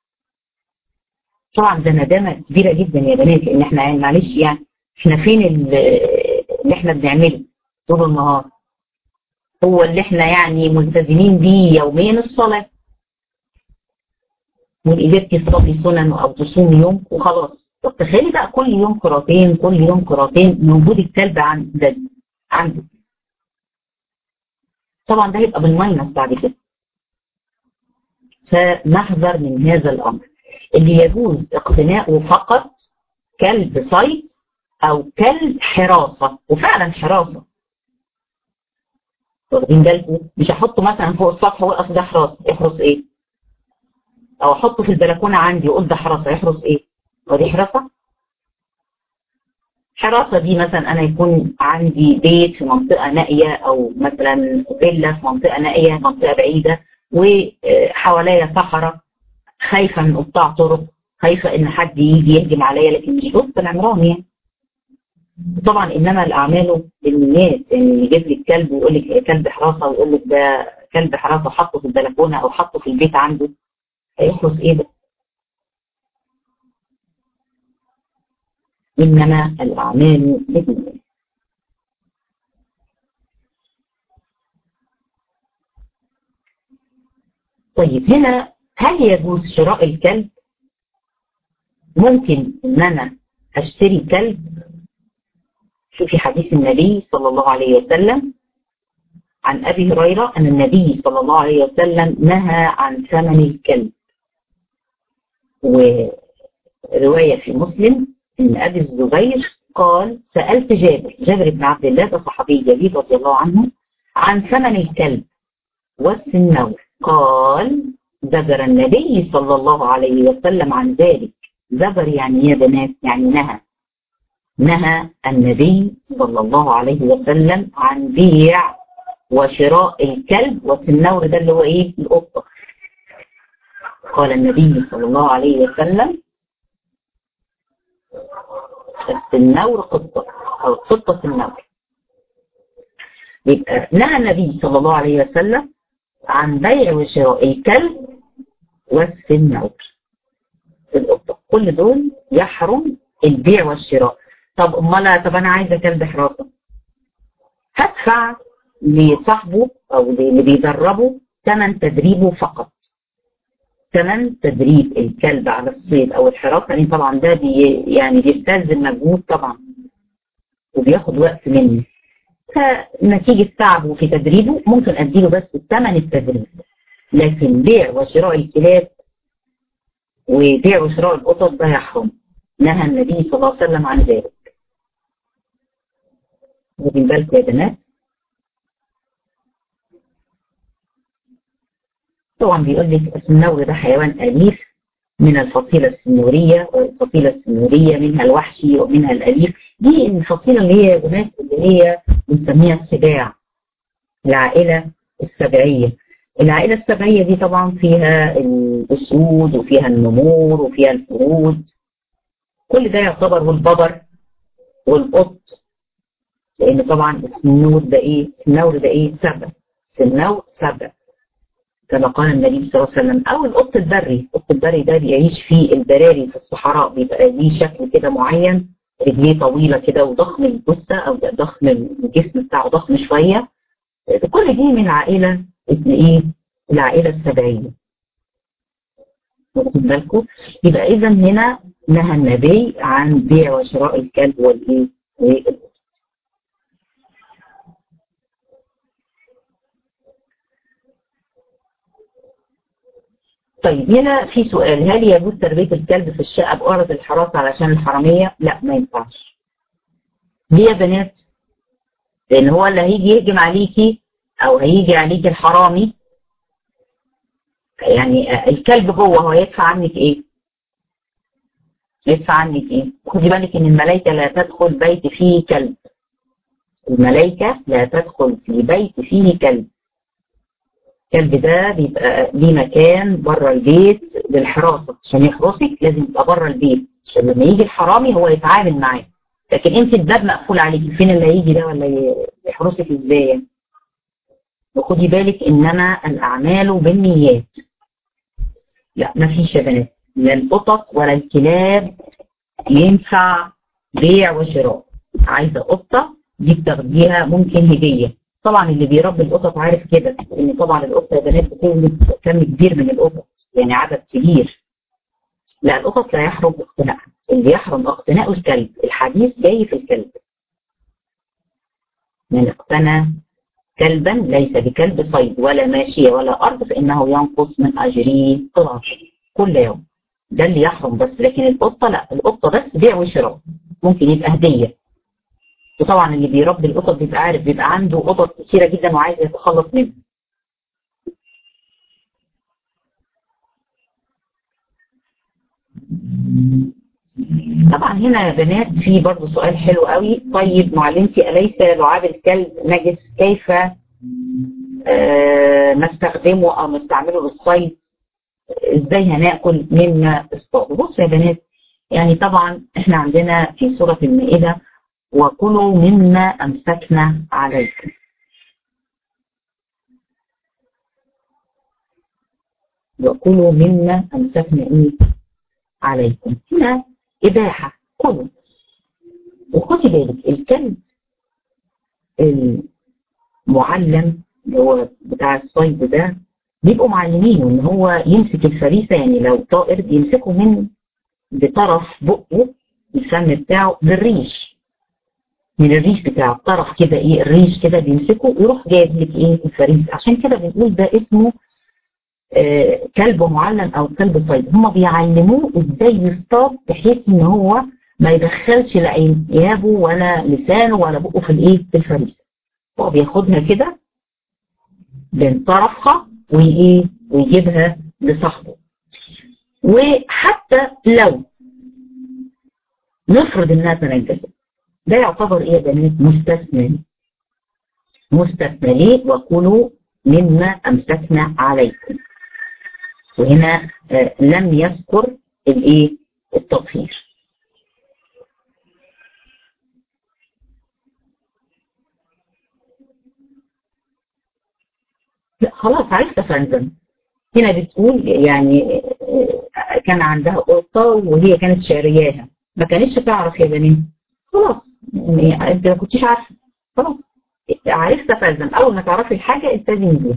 طبعا ده ندامة كبيرة جدا يا بنات لأن احنا يعني معلش يعني احنا فين اللي احنا بنعمله طول النهار هو اللي احنا يعني ملتزمين بيه يوميا الصلاة قدرتي تصلي سنن او تصوم يوم وخلاص طب تخيلي بقى كل يوم قراطين كل يوم قراطين من وجود الكلب عندك عندك طبعا ده هيبقى بالماينس بعد كده فنحذر من هذا الامر اللي يجوز اقتناؤه فقط كلب صيد او كلب حراسه وفعلا حراسه واخدين بالكم مش هحطه مثلا فوق السطح واقول اصل ده حراسه يحرس ايه او احطه في البلكونه عندي واقول ده حراسه يحرس ايه هو دي حراسه حراسه دي مثلا انا يكون عندي بيت في منطقه نائيه او مثلا فيلا في منطقه نائيه منطقه بعيده وحواليا صحراء خايفه من قطاع طرق خايفه ان حد يجي يهجم عليا لكن مش وسط العمران يعني طبعا انما الاعمال بالنيات يعني يجيب لك كلب ويقول لك كلب حراسه ويقول لك ده كلب حراسه حطه في البلكونه او حطه في البيت عنده هيحرس ايه ده؟ انما الاعمال بالنيات طيب هنا هل يجوز شراء الكلب؟ ممكن ان انا اشتري كلب شوفي حديث النبي صلى الله عليه وسلم عن أبي هريرة أن النبي صلى الله عليه وسلم نهى عن ثمن الكلب ورواية في مسلم أن أبي الزبير قال سألت جابر جابر بن عبد الله ده صحابي جليل رضي الله عنه عن ثمن الكلب والسنور قال زجر النبي صلى الله عليه وسلم عن ذلك زجر يعني يا بنات يعني نهى نهى النبي صلى الله عليه وسلم عن بيع وشراء الكلب والسنور ده اللي هو ايه القطه قال النبي صلى الله عليه وسلم السنور قطه او القطه سنور يبقى نهى النبي صلى الله عليه وسلم عن بيع وشراء الكلب والسنور القطه كل دول يحرم البيع والشراء طب امال طب انا عايزه كلب حراسه هدفع لصاحبه او اللي بيدربه ثمن تدريبه فقط ثمن تدريب الكلب على الصيد او الحراسه لان طبعا ده بي يعني بيستلزم مجهود طبعا وبياخد وقت مني فنتيجه تعبه في تدريبه ممكن اديله بس ثمن التدريب لكن بيع وشراء الكلاب وبيع وشراء القطط ده يحرم نهى النبي صلى الله عليه وسلم عن ذلك واخدين بالكم يا بنات طبعا بيقول لك السنور ده حيوان أليف من الفصيلة السنورية والفصيلة السنورية منها الوحشي ومنها الأليف دي الفصيلة اللي هي يا بنات اللي هي بنسميها السباع العائلة السبعية العائلة السبعية دي طبعا فيها الأسود وفيها النمور وفيها الفرود كل ده يعتبر والببر والقط لان طبعا السنور ده ايه السنور ده ايه سبع سنور سبع كما قال النبي صلى الله عليه وسلم او القط البري القط البري ده بيعيش في البراري في الصحراء بيبقى ليه شكل كده معين رجليه طويله كده وضخم الجثه او ضخم الجسم بتاعه ضخم شويه كل دي من عائله اسم ايه العائله السبعيه واخدين بالكم يبقى اذا هنا نهى النبي عن بيع وشراء الكلب والايه والقط طيب هنا في سؤال هل يجوز تربية الكلب في الشقة بأرض الحراسة علشان الحرامية؟ لا ما ينفعش. ليه يا بنات؟ لأن هو اللي هيجي يهجم عليكي او هيجي عليك الحرامي يعني الكلب جوه هو يدفع عنك ايه يدفع عنك ايه خدي بالك ان الملائكة لا تدخل بيت فيه كلب الملائكة لا تدخل في بيت فيه كلب الكلب ده بيبقى ليه مكان بره البيت للحراسة عشان يحرسك لازم يبقى بره البيت عشان لما يجي الحرامي هو يتعامل معاه لكن انت الباب مقفول عليك فين اللي هيجي ده ولا يحرسك ازاي وخدي بالك انما الاعمال بالنيات لا ما فيش يا بنات لا القطط ولا الكلاب ينفع بيع وشراء عايزه قطه دي بتاخديها ممكن هديه طبعا اللي بيربي القطط عارف كده ان طبعا القطه يا بنات بتولد كم كبير من القطط يعني عدد كبير لا القطط لا يحرم اقتناءها اللي يحرم اقتناء الكلب الحديث جاي في الكلب من اقتنى كلبا ليس بكلب صيد ولا ماشية ولا أرض فإنه ينقص من أجره قراش كل يوم ده اللي يحرم بس لكن القطة لا القطة بس بيع وشراء ممكن يبقى هدية وطبعا اللي بيربي القطط بيبقى عارف بيبقى عنده قطط كتيرة جدا وعايز يتخلص منها طبعا هنا يا بنات في برضه سؤال حلو قوي طيب معلمتي أليس لعاب الكلب نجس كيف آه نستخدمه أو نستعمله للصيد ازاي هناكل مما اصطاد بص يا بنات يعني طبعا احنا عندنا في سورة المائدة وكلوا مما أمسكنا عليكم وكلوا مما أمسكنا إيه عليكم هنا إباحة كله وخدي بالك الكلب المعلم اللي هو بتاع الصيد ده بيبقوا معلمينه ان هو يمسك الفريسة يعني لو طائر بيمسكه من بطرف بقه الفم بتاعه بالريش من الريش بتاعه الطرف كده ايه الريش كده بيمسكه ويروح جايب لك ايه الفريسة عشان كده بنقول ده اسمه آه كلب معلم او كلب صيد هم بيعلموه ازاي يصطاد بحيث ان هو ما يدخلش لا انيابه ولا لسانه ولا بقه في الايه في الفريسه هو بياخدها كده من طرفها وايه ويجيبها لصاحبه وحتى لو نفرض انها تنجست ده يعتبر ايه يا بنات مستثنى مستثنى ليه وكلوا مما امسكنا عليكم وهنا آه لم يذكر الايه التطهير لا خلاص عرفت فانزم هنا بتقول يعني كان عندها قطة وهي كانت شارياها ما كانتش تعرف يا بنات خلاص يعني انت ما كنتيش عارفه خلاص عرفت فالزم اول ما تعرفي الحاجه التزمي بيها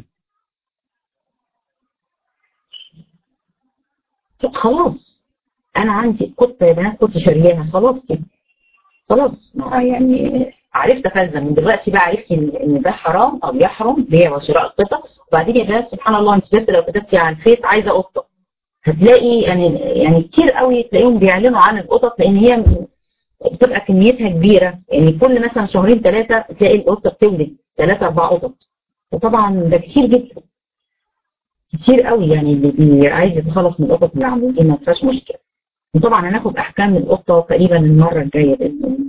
خلاص انا عندي قطه يا بنات كنت شارياها خلاص كده خلاص يعني عرفت افزن من دلوقتي بقى عرفتي ان ده حرام او يحرم بيع وشراء القطط وبعدين يا بنات سبحان الله انت بس لو كتبتي على الفيس عايزه قطه هتلاقي يعني يعني كتير قوي تلاقيهم بيعلنوا عن القطط لان هي بتبقى كميتها كبيره يعني كل مثلا شهرين ثلاثه تلاقي القطه بتولد ثلاثه اربع قطط وطبعا ده كتير جدا كتير قوي يعني اللي عايز يتخلص من القطط اللي عنده دي ما فيهاش مشكله وطبعا هناخد احكام القطه تقريبا المره الجايه باذن الله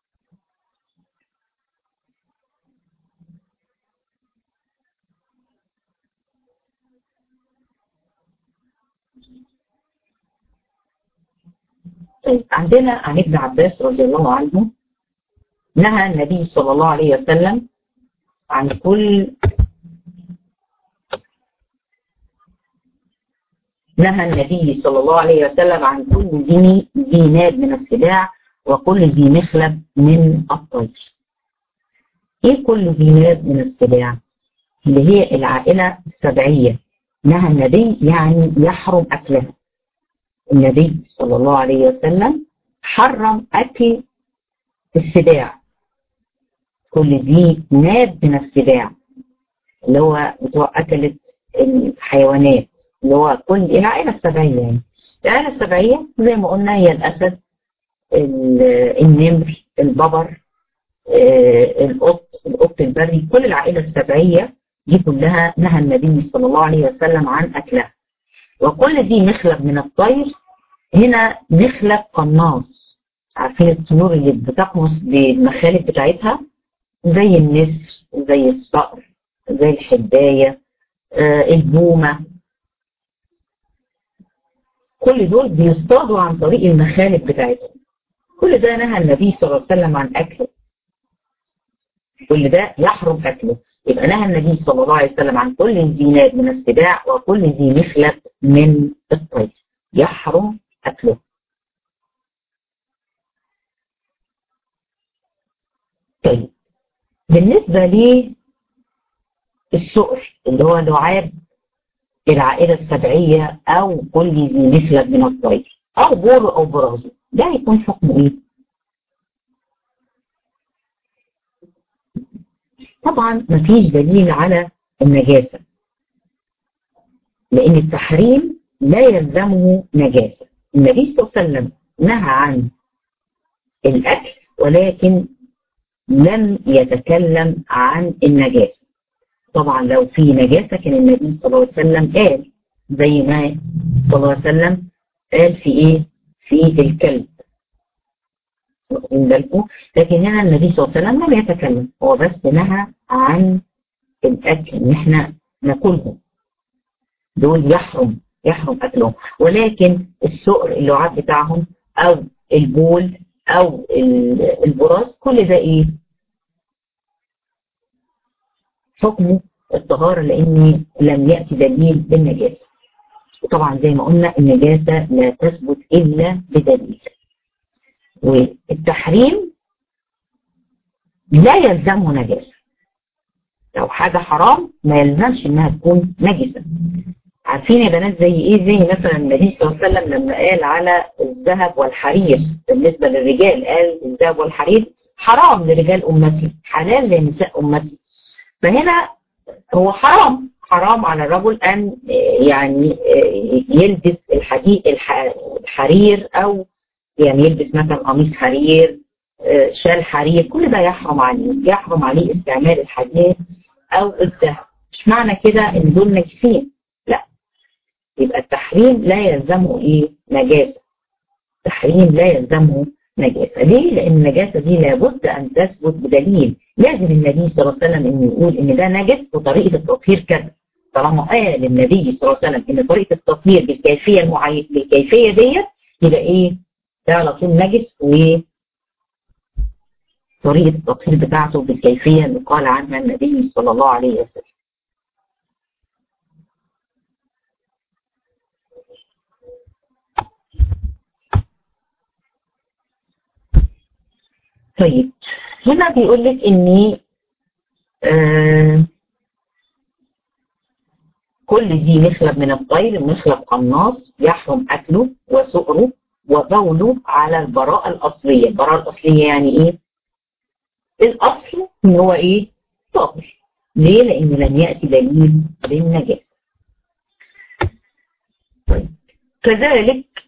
طيب عندنا عن ابن عباس رضي الله عنه نهى النبي صلى الله عليه وسلم عن كل نهى النبي صلى الله عليه وسلم عن كل ذي ذي ناب من السباع وكل ذي مخلب من الطير. ايه كل ذي ناب من السباع؟ اللي هي العائلة السبعية نهى النبي يعني يحرم أكلها. النبي صلى الله عليه وسلم حرم أكل السباع كل ذي ناب من السباع اللي هو بتوع أكلة الحيوانات اللي هو كل العائلة السبعية يعني العائلة السبعية زي ما قلنا هي الأسد النمر الببر القط القط البري كل العائلة السبعية دي كلها نهى النبي صلى الله عليه وسلم عن أكلها وكل دي مخلب من الطير هنا مخلب قناص عارفين الطيور اللي بتقمص بالمخالب بتاعتها زي النسر زي الصقر زي الحباية آه البومة كل دول بيصطادوا عن طريق المخالب بتاعتهم كل ده نهى النبي صلى الله عليه وسلم عن أكله كل ده يحرم أكله يبقى نهى النبي صلى الله عليه وسلم عن كل ذي ناب من السباع وكل ذي مخلب من الطير يحرم أكله طيب بالنسبة لي السؤر اللي هو لعاب العائلة السبعية أو كل ذي مخلب من الطير أو بور أو برازي ده هيكون حكمه إيه؟ طبعا مفيش دليل على النجاسة لأن التحريم لا يلزمه نجاسة النبي صلى الله عليه وسلم نهى عن الأكل ولكن لم يتكلم عن النجاسة طبعا لو في نجاسة كان النبي صلى الله عليه وسلم قال زي ما صلى الله عليه وسلم قال في ايه في الكلب واخدين بالكم لكن هنا النبي صلى الله عليه وسلم لم يتكلم هو بس نهى عن الاكل ان احنا ناكلهم دول يحرم يحرم اكلهم ولكن السؤر اللعاب بتاعهم او البول او البراز كل ده ايه حكمه الطهارة لان لم يأتي دليل بالنجاسة وطبعا زي ما قلنا النجاسة لا تثبت الا بدليل والتحريم لا يلزمه نجاسة لو حاجة حرام ما يلزمش انها تكون نجسة عارفين يا بنات زي ايه زي مثلا النبي صلى الله عليه وسلم لما قال على الذهب والحرير بالنسبة للرجال قال الذهب والحرير حرام لرجال امتي حلال لنساء امتي فهنا هو حرام حرام على الرجل ان يعني يلبس الحديد الحرير او يعني يلبس مثلا قميص حرير شال حرير كل ده يحرم عليه يحرم عليه استعمال الحديد او الذهب مش معنى كده ان دول نجسين لا يبقى التحريم لا يلزمه ايه نجاسه التحريم لا يلزمه نجاسه ليه لان النجاسه دي لابد ان تثبت بدليل لازم النبي صلى الله عليه وسلم انه يقول ان ده نجس وطريقه التطهير كذا طالما قال النبي صلى الله عليه وسلم ان طريقه التطهير بالكيفيه المعينه بالكيفيه ديت يبقى ايه ده على طول نجس و طريقة التطهير بتاعته بالكيفية اللي قال عنها النبي صلى الله عليه وسلم طيب هنا بيقول لك ان آه كل ذي مخلب من الطير مخلب قناص يحرم اكله وسؤره وبوله على البراءة الأصلية البراءة الأصلية يعني إيه؟ الأصل إن هو إيه؟ طاهر ليه؟ لأن لم يأتي دليل بالنجاسة طيب كذلك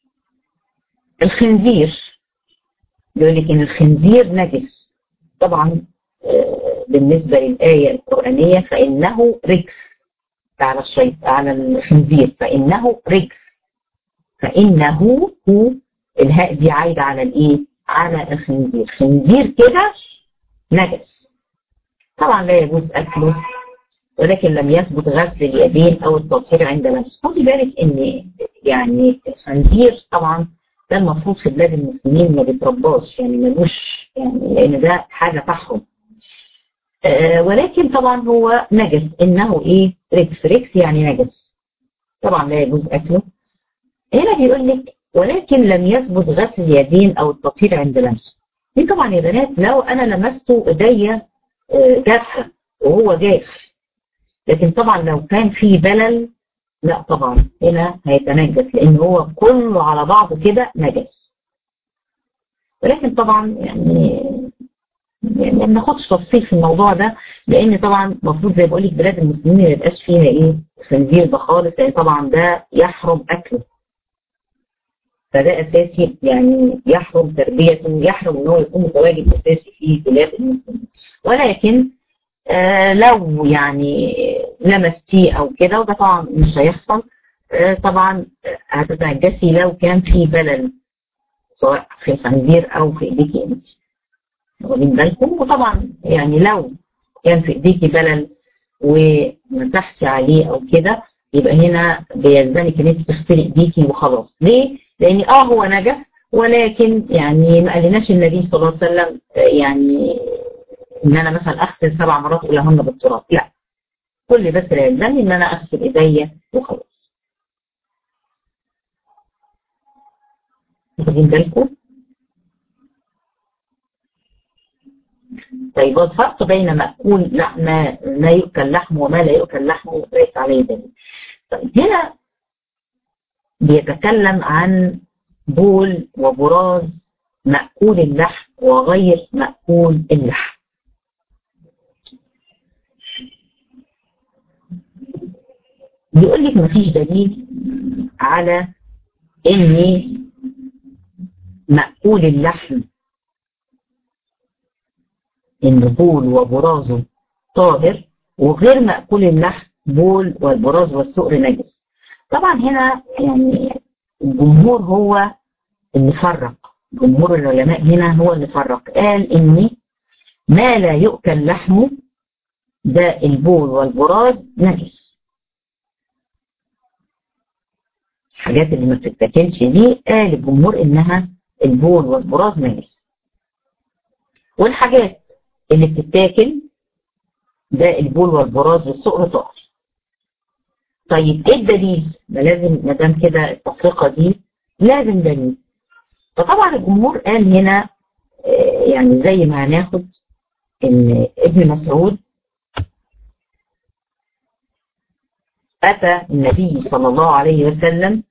الخنزير يقول لك إن الخنزير نجس طبعا آه بالنسبة للآية القرآنية فإنه رجس على الشيط على الخنزير فإنه رجس فإنه هو الهاء دي عايدة على الإيه؟ على الخنزير خنزير كده نجس طبعا لا يجوز أكله ولكن لم يثبت غسل اليدين أو التطهير عند لمس خدي بالك إن يعني الخنزير طبعا ده المفروض في بلاد المسلمين ما بيترباش يعني ملوش يعني لأن ده حاجة تحرم آه ولكن طبعا هو نجس إنه إيه ريكس ريكس يعني نجس طبعا لا يجوز أكله هنا بيقول لك ولكن لم يثبت غسل اليدين او التطهير عند لمسه دي طبعا يا بنات لو انا لمسته ايديا جافه وهو جاف لكن طبعا لو كان في بلل لا طبعا هنا هيتنجس لان هو كله على بعضه كده نجس ولكن طبعا يعني يعني ما بناخدش تفصيل في الموضوع ده لان طبعا المفروض زي بقول لك بلاد المسلمين ما يبقاش فيها ايه خنزير ده خالص لان طبعا ده يحرم اكله فده اساسي يعني يحرم تربيته يحرم ان هو يكون متواجد اساسي في بلاد المسلمين ولكن آه لو يعني لمستيه او كده وده طبعا مش هيحصل آه طبعا هتتنجسي لو كان في بلل سواء في الخنزير او في ايديكي انت واخدين بالكم وطبعا يعني لو كان في ايديكي بلل ومسحتي عليه او كده يبقى هنا بيلزمك ان انت تغسلي ايديكي وخلاص ليه؟ لان اه هو نجس ولكن يعني ما قالناش النبي صلى الله عليه وسلم يعني ان انا مثلا اغسل سبع مرات اولهن بالتراب لا كل بس اللي يلزمني ان انا اغسل ايديا وخلاص واخدين بالكم؟ طيب الفرق بين مأكول لا ما ما يؤكل لحمه وما لا يؤكل لحمه ليس عليه دليل. طيب هنا بيتكلم عن بول وبراز مأكول اللحم وغير مأكول اللحم. بيقول لك مفيش دليل على ان مأكول اللحم ان بول وبرازه طاهر وغير مأكول اللحم بول والبراز والسؤر نجس طبعا هنا يعني الجمهور هو اللي فرق جمهور العلماء هنا هو اللي فرق قال ان ما لا يؤكل لحمه ده البول والبراز نجس الحاجات اللي ما بتتاكلش دي قال الجمهور انها البول والبراز نجس والحاجات اللي بتتاكل ده البول والبراز والسؤر طاهر طيب ايه الدليل؟ ما لازم ما دام كده التفرقه دي لازم دليل فطبعا الجمهور قال هنا يعني زي ما هناخد ان ابن مسعود اتى النبي صلى الله عليه وسلم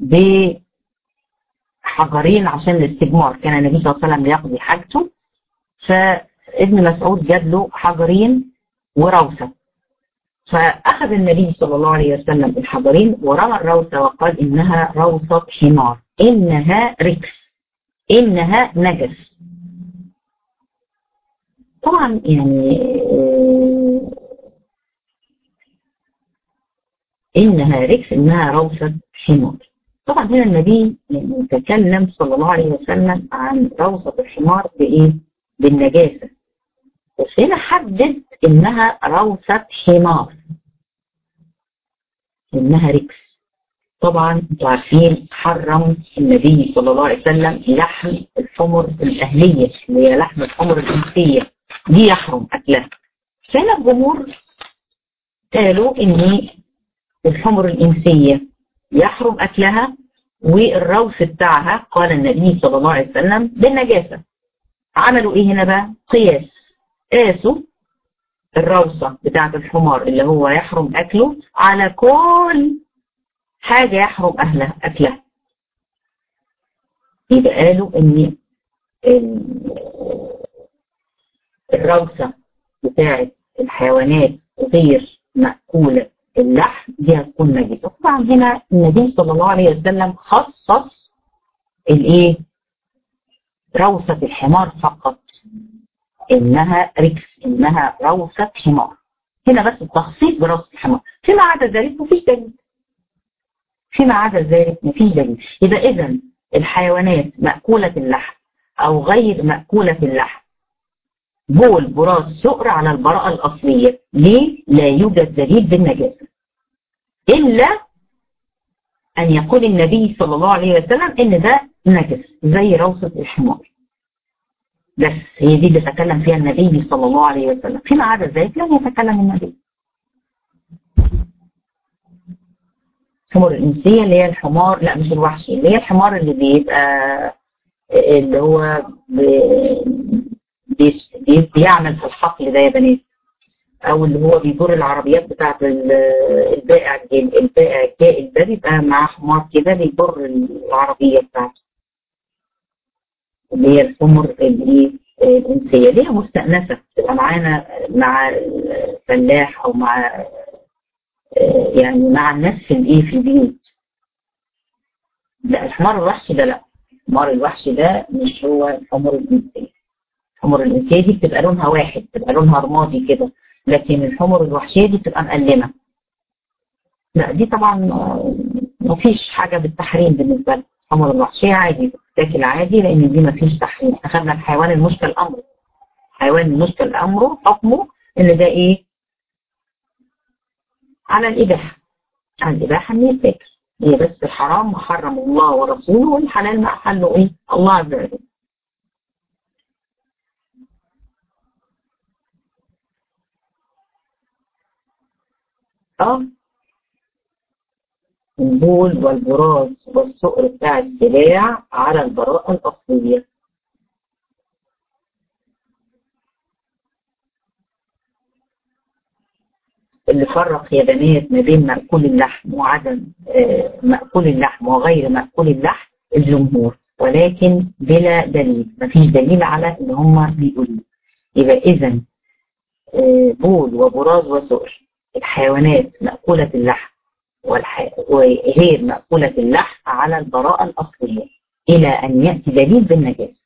بحجرين عشان الاستجمار كان النبي صلى الله عليه وسلم يقضي حاجته فابن مسعود جاب له حجرين وروثه فأخذ النبي صلى الله عليه وسلم الحجرين ورمى الروثة وقال إنها روثة حمار إنها ركس إنها نجس طبعا يعني إنها ركس إنها روثة حمار طبعا هنا النبي يعني تكلم صلى الله عليه وسلم عن روثة الحمار بإيه؟ بالنجاسة بس هنا حدد إنها روثة حمار إنها ركس طبعا انتوا عارفين حرم النبي صلى الله عليه وسلم لحم الحمر الأهلية اللي هي لحم الحمر الإنسية دي يحرم أكلها فهنا الجمهور قالوا إن الحمر الإنسية يحرم أكلها والروث بتاعها قال النبي صلى الله عليه وسلم بالنجاسة عملوا إيه هنا بقى؟ قياس قاسوا الروثة بتاعة الحمار اللي هو يحرم أكله على كل حاجة يحرم أهلها أكلها يبقى قالوا إن الروثة بتاعة الحيوانات غير مأكولة اللحم دي هتكون نجسة طبعا هنا النبي صلى الله عليه وسلم خصص الايه روثة الحمار فقط انها ركس انها روثة حمار هنا بس التخصيص بروثة الحمار فيما عدا ذلك مفيش دليل فيما عدا ذلك مفيش دليل يبقى اذا الحيوانات مأكولة اللحم او غير مأكولة اللحم بول براز سؤر على البراءة الأصلية ليه؟ لا يوجد دليل بالنجاسة إلا أن يقول النبي صلى الله عليه وسلم إن ده نجس زي روثة الحمار بس هي دي اللي تكلم فيها النبي صلى الله عليه وسلم فيما عدا ذلك لم يتكلم النبي الحمار الإنسية اللي هي الحمار لا مش الوحشي اللي هي الحمار اللي بيبقى اللي هو بيعمل في الحقل ده يا بنات او اللي هو بيجر العربيات بتاعت البائع البائع الجائل ده بيبقى معاه حمار كده بيجر العربية بتاعته اللي هي الحمر اللي الانسية ليها مستأنسة بتبقى معانا مع الفلاح او مع يعني مع الناس في الايه في البيوت لا الحمار الوحشي ده لا الحمار الوحشي ده مش هو الحمر الانسية الحمر الانسية دي بتبقى لونها واحد بتبقى لونها رمادي كده لكن الحمر الوحشية دي بتبقى مقلمة لا دي طبعا ما فيش حاجة بالتحريم بالنسبة لها الحمر الوحشية عادي تاكل عادي لأن دي ما فيش تحريم أخذنا الحيوان المشكل أمره حيوان المشكل أمره حكمه إن ده إيه على الإباحة على الإباحة إن يتاكل هي بس الحرام محرم الله ورسوله والحلال ما أحله إيه الله عز وجل اه البول والبراز والسؤر بتاع السباع على البراءة الأصلية اللي فرق يا بنات ما بين مأكول اللحم وعدم مأكول اللحم وغير مأكول اللحم الجمهور ولكن بلا دليل مفيش دليل على ان هم بيقولوا يبقى اذا بول وبراز وسؤر الحيوانات مأكولة اللحم والح... وغير مأكولة اللحم على البراءة الأصلية إلى أن يأتي دليل بالنجاسة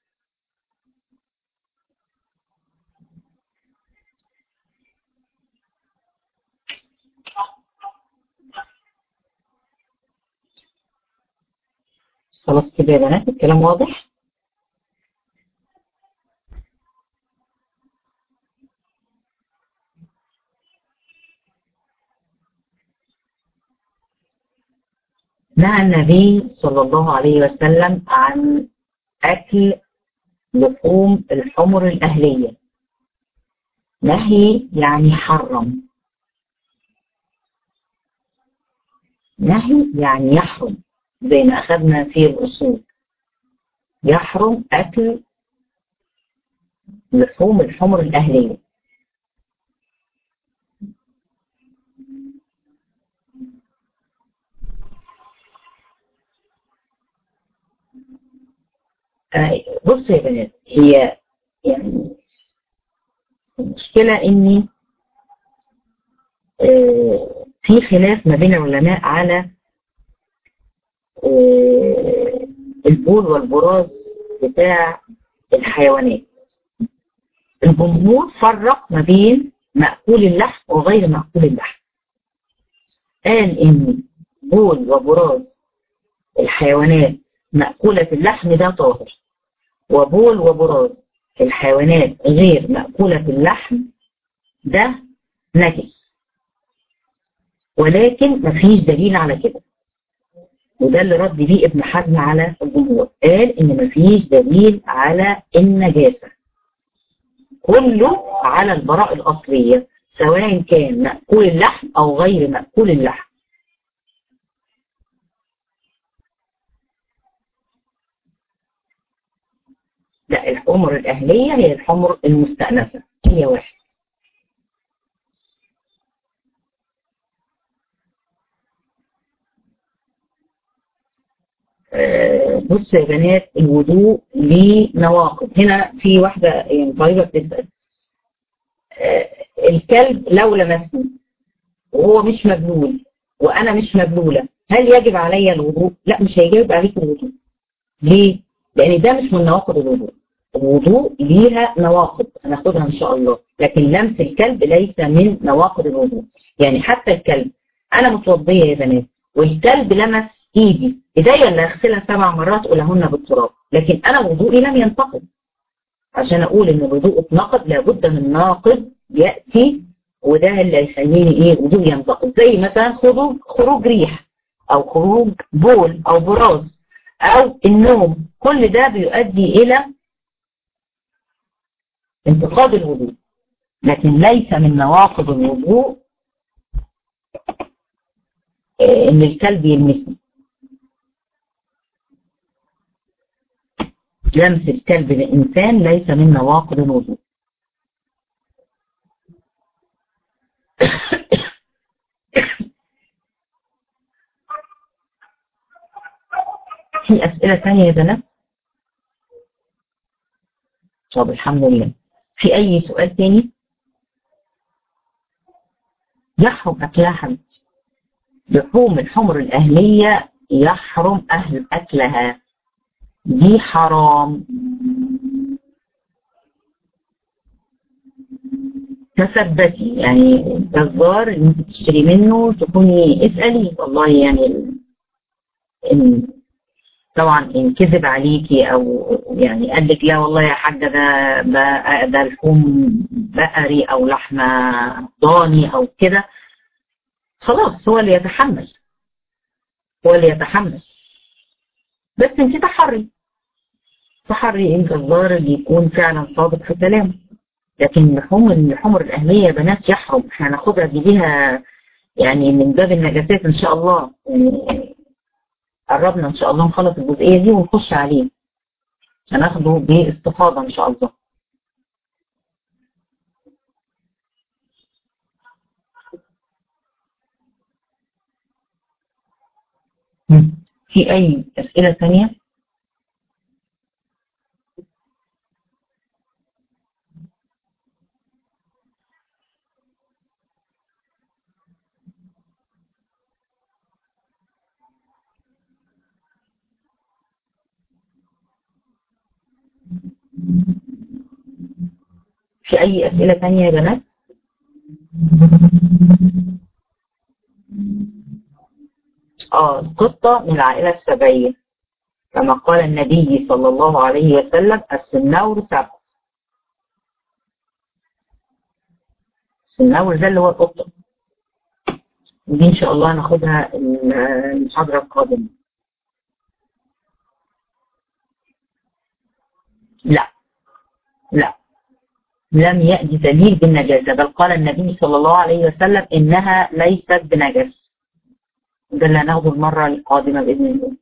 خلاص كده يا بنات الكلام واضح نهى النبي صلى الله عليه وسلم عن أكل لحوم الحمر الأهلية نهي يعني حرم نهي يعني يحرم زي ما أخذنا في الأصول يحرم أكل لحوم الحمر الأهلية بصوا يا بنات هي يعني المشكلة إني في خلاف ما بين العلماء على البول والبراز بتاع الحيوانات الجمهور فرق ما بين مأكول اللحم وغير مأكول اللحم قال إن بول وبراز الحيوانات مأكولة اللحم ده طاهر وبول وبراز الحيوانات غير مأكولة اللحم ده نجس ولكن مفيش دليل على كده وده اللي رد بيه ابن حزم على الجمهور قال ان مفيش دليل على النجاسة كله على البراءة الأصلية سواء كان مأكول اللحم أو غير مأكول اللحم لا الحمر الأهلية هي الحمر المستأنفة هي واحد بصوا يا بنات الوضوء ليه نواقض هنا في واحدة يعني طالبة بتسأل الكلب لو لمسني وهو مش مبلول وأنا مش مبلولة هل يجب علي الوضوء؟ لا مش هيجب عليك الوضوء ليه؟ لأن ده مش من نواقض الوضوء الوضوء ليها نواقض هناخدها إن شاء الله لكن لمس الكلب ليس من نواقض الوضوء يعني حتى الكلب أنا متوضية يا بنات والكلب لمس ايدي ايديا اللي اغسلها سبع مرات اولهن بالتراب لكن انا وضوئي لم ينتقد عشان اقول ان الوضوء اتنقض لابد من ناقض ياتي وده اللي هيخليني ايه وضوء ينتقد زي مثلا خروج خروج ريح او خروج بول او براز او النوم كل ده بيؤدي الى انتقاد الوضوء لكن ليس من نواقض الوضوء ان الكلب يلمسني لمس الكلب للإنسان ليس من نواقض الوضوء في أسئلة ثانية يا بنات طب الحمد لله في أي سؤال تاني يحرم أكلها حبيبتي لحوم الحمر الأهلية يحرم أهل أكلها دي حرام تثبتي يعني الجزار اللي انت بتشتري منه تكوني اسألي والله يعني ال... إن طبعا ان كذب عليكي او يعني قال لك لا والله يا حاجه ده ده ده لحوم بقري او لحمه ضاني او كده خلاص هو اللي يتحمل هو اللي يتحمل بس انت تحري تحري الجزار اللي يكون فعلا صادق في كلامه لكن لحوم الحمر الاهليه يا بنات يحرم احنا هناخدها دي ليها يعني من باب النجاسات ان شاء الله يعني قربنا ان شاء الله نخلص الجزئيه دي ونخش عليه هناخده باستفاضه ان شاء الله في اي اسئله ثانيه في أي أسئلة تانية يا بنات؟ آه القطة من العائلة السبعية كما قال النبي صلى الله عليه وسلم السنور سبع السنور ده اللي هو القطة ودي إن شاء الله هناخدها المحاضرة القادمة لا لا لم يأتي دليل بالنجاسة بل قال النبي صلى الله عليه وسلم إنها ليست بنجس ده اللي هناخده المرة القادمة بإذن الله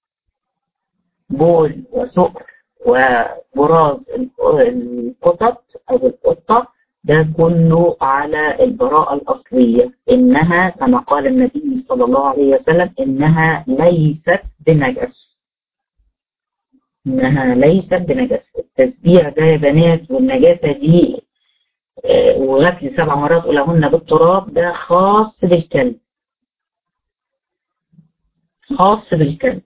بول وسؤر وبراز القطط أو القطة ده كله على البراءة الأصلية إنها كما قال النبي صلى الله عليه وسلم إنها ليست بنجس انها ليست بنجاسه التسبيح ده يا بنات والنجاسه دي وغسل سبع مرات اولهن بالتراب ده خاص بالكلب خاص بالكلب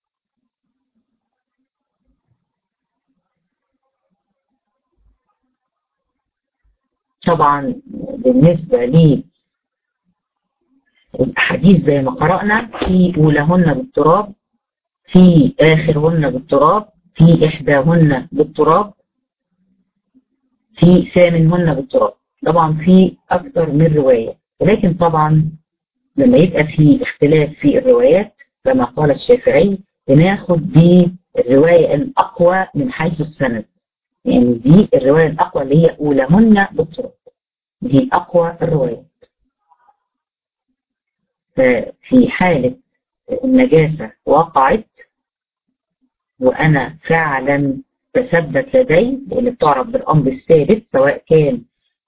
طبعا بالنسبه لي الحديث زي ما قرأنا في أولهن بالتراب في آخرهن بالتراب في إحداهن بالتراب في ثامنهن بالتراب طبعا في أكثر من رواية ولكن طبعا لما يبقى في اختلاف في الروايات كما قال الشافعي بناخد بالرواية الأقوى من حيث السند يعني دي الرواية الأقوى اللي هي أولهن بالتراب دي أقوى الروايات ففي حالة النجاسة وقعت وأنا فعلا تثبت لدي اللي بتعرف بالأمر الثابت سواء كان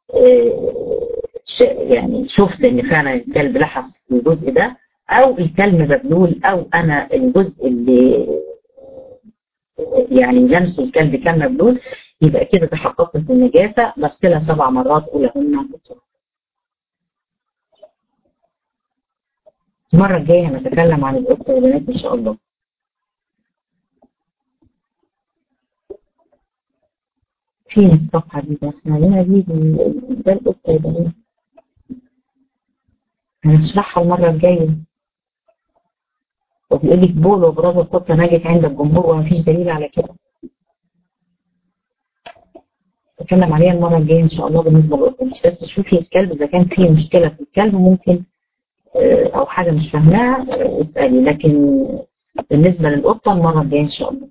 يعني شفت ان فعلا الكلب لحس الجزء ده او الكلب مبلول او انا الجزء اللي يعني لمس الكلب كان مبلول يبقى كده تحققت في النجاسه بغسلها سبع مرات اولهن بالتراب. المره الجايه هنتكلم عن القطه يا بنات ان شاء الله. فين الصفحة دي ده احنا علينا دي ده القطة يا بنات هنشرحها المرة الجاية وبيقول لك بول وبراز القطة نجت عند الجمهور ومفيش دليل على كده نتكلم عليها المرة الجاية إن شاء الله بالنسبة للقطة مش بس تشوفي الكلب إذا كان فيه مشكلة في الكلب ممكن أو حاجة مش فاهماها اسألي لكن بالنسبة للقطة المرة الجاية إن شاء الله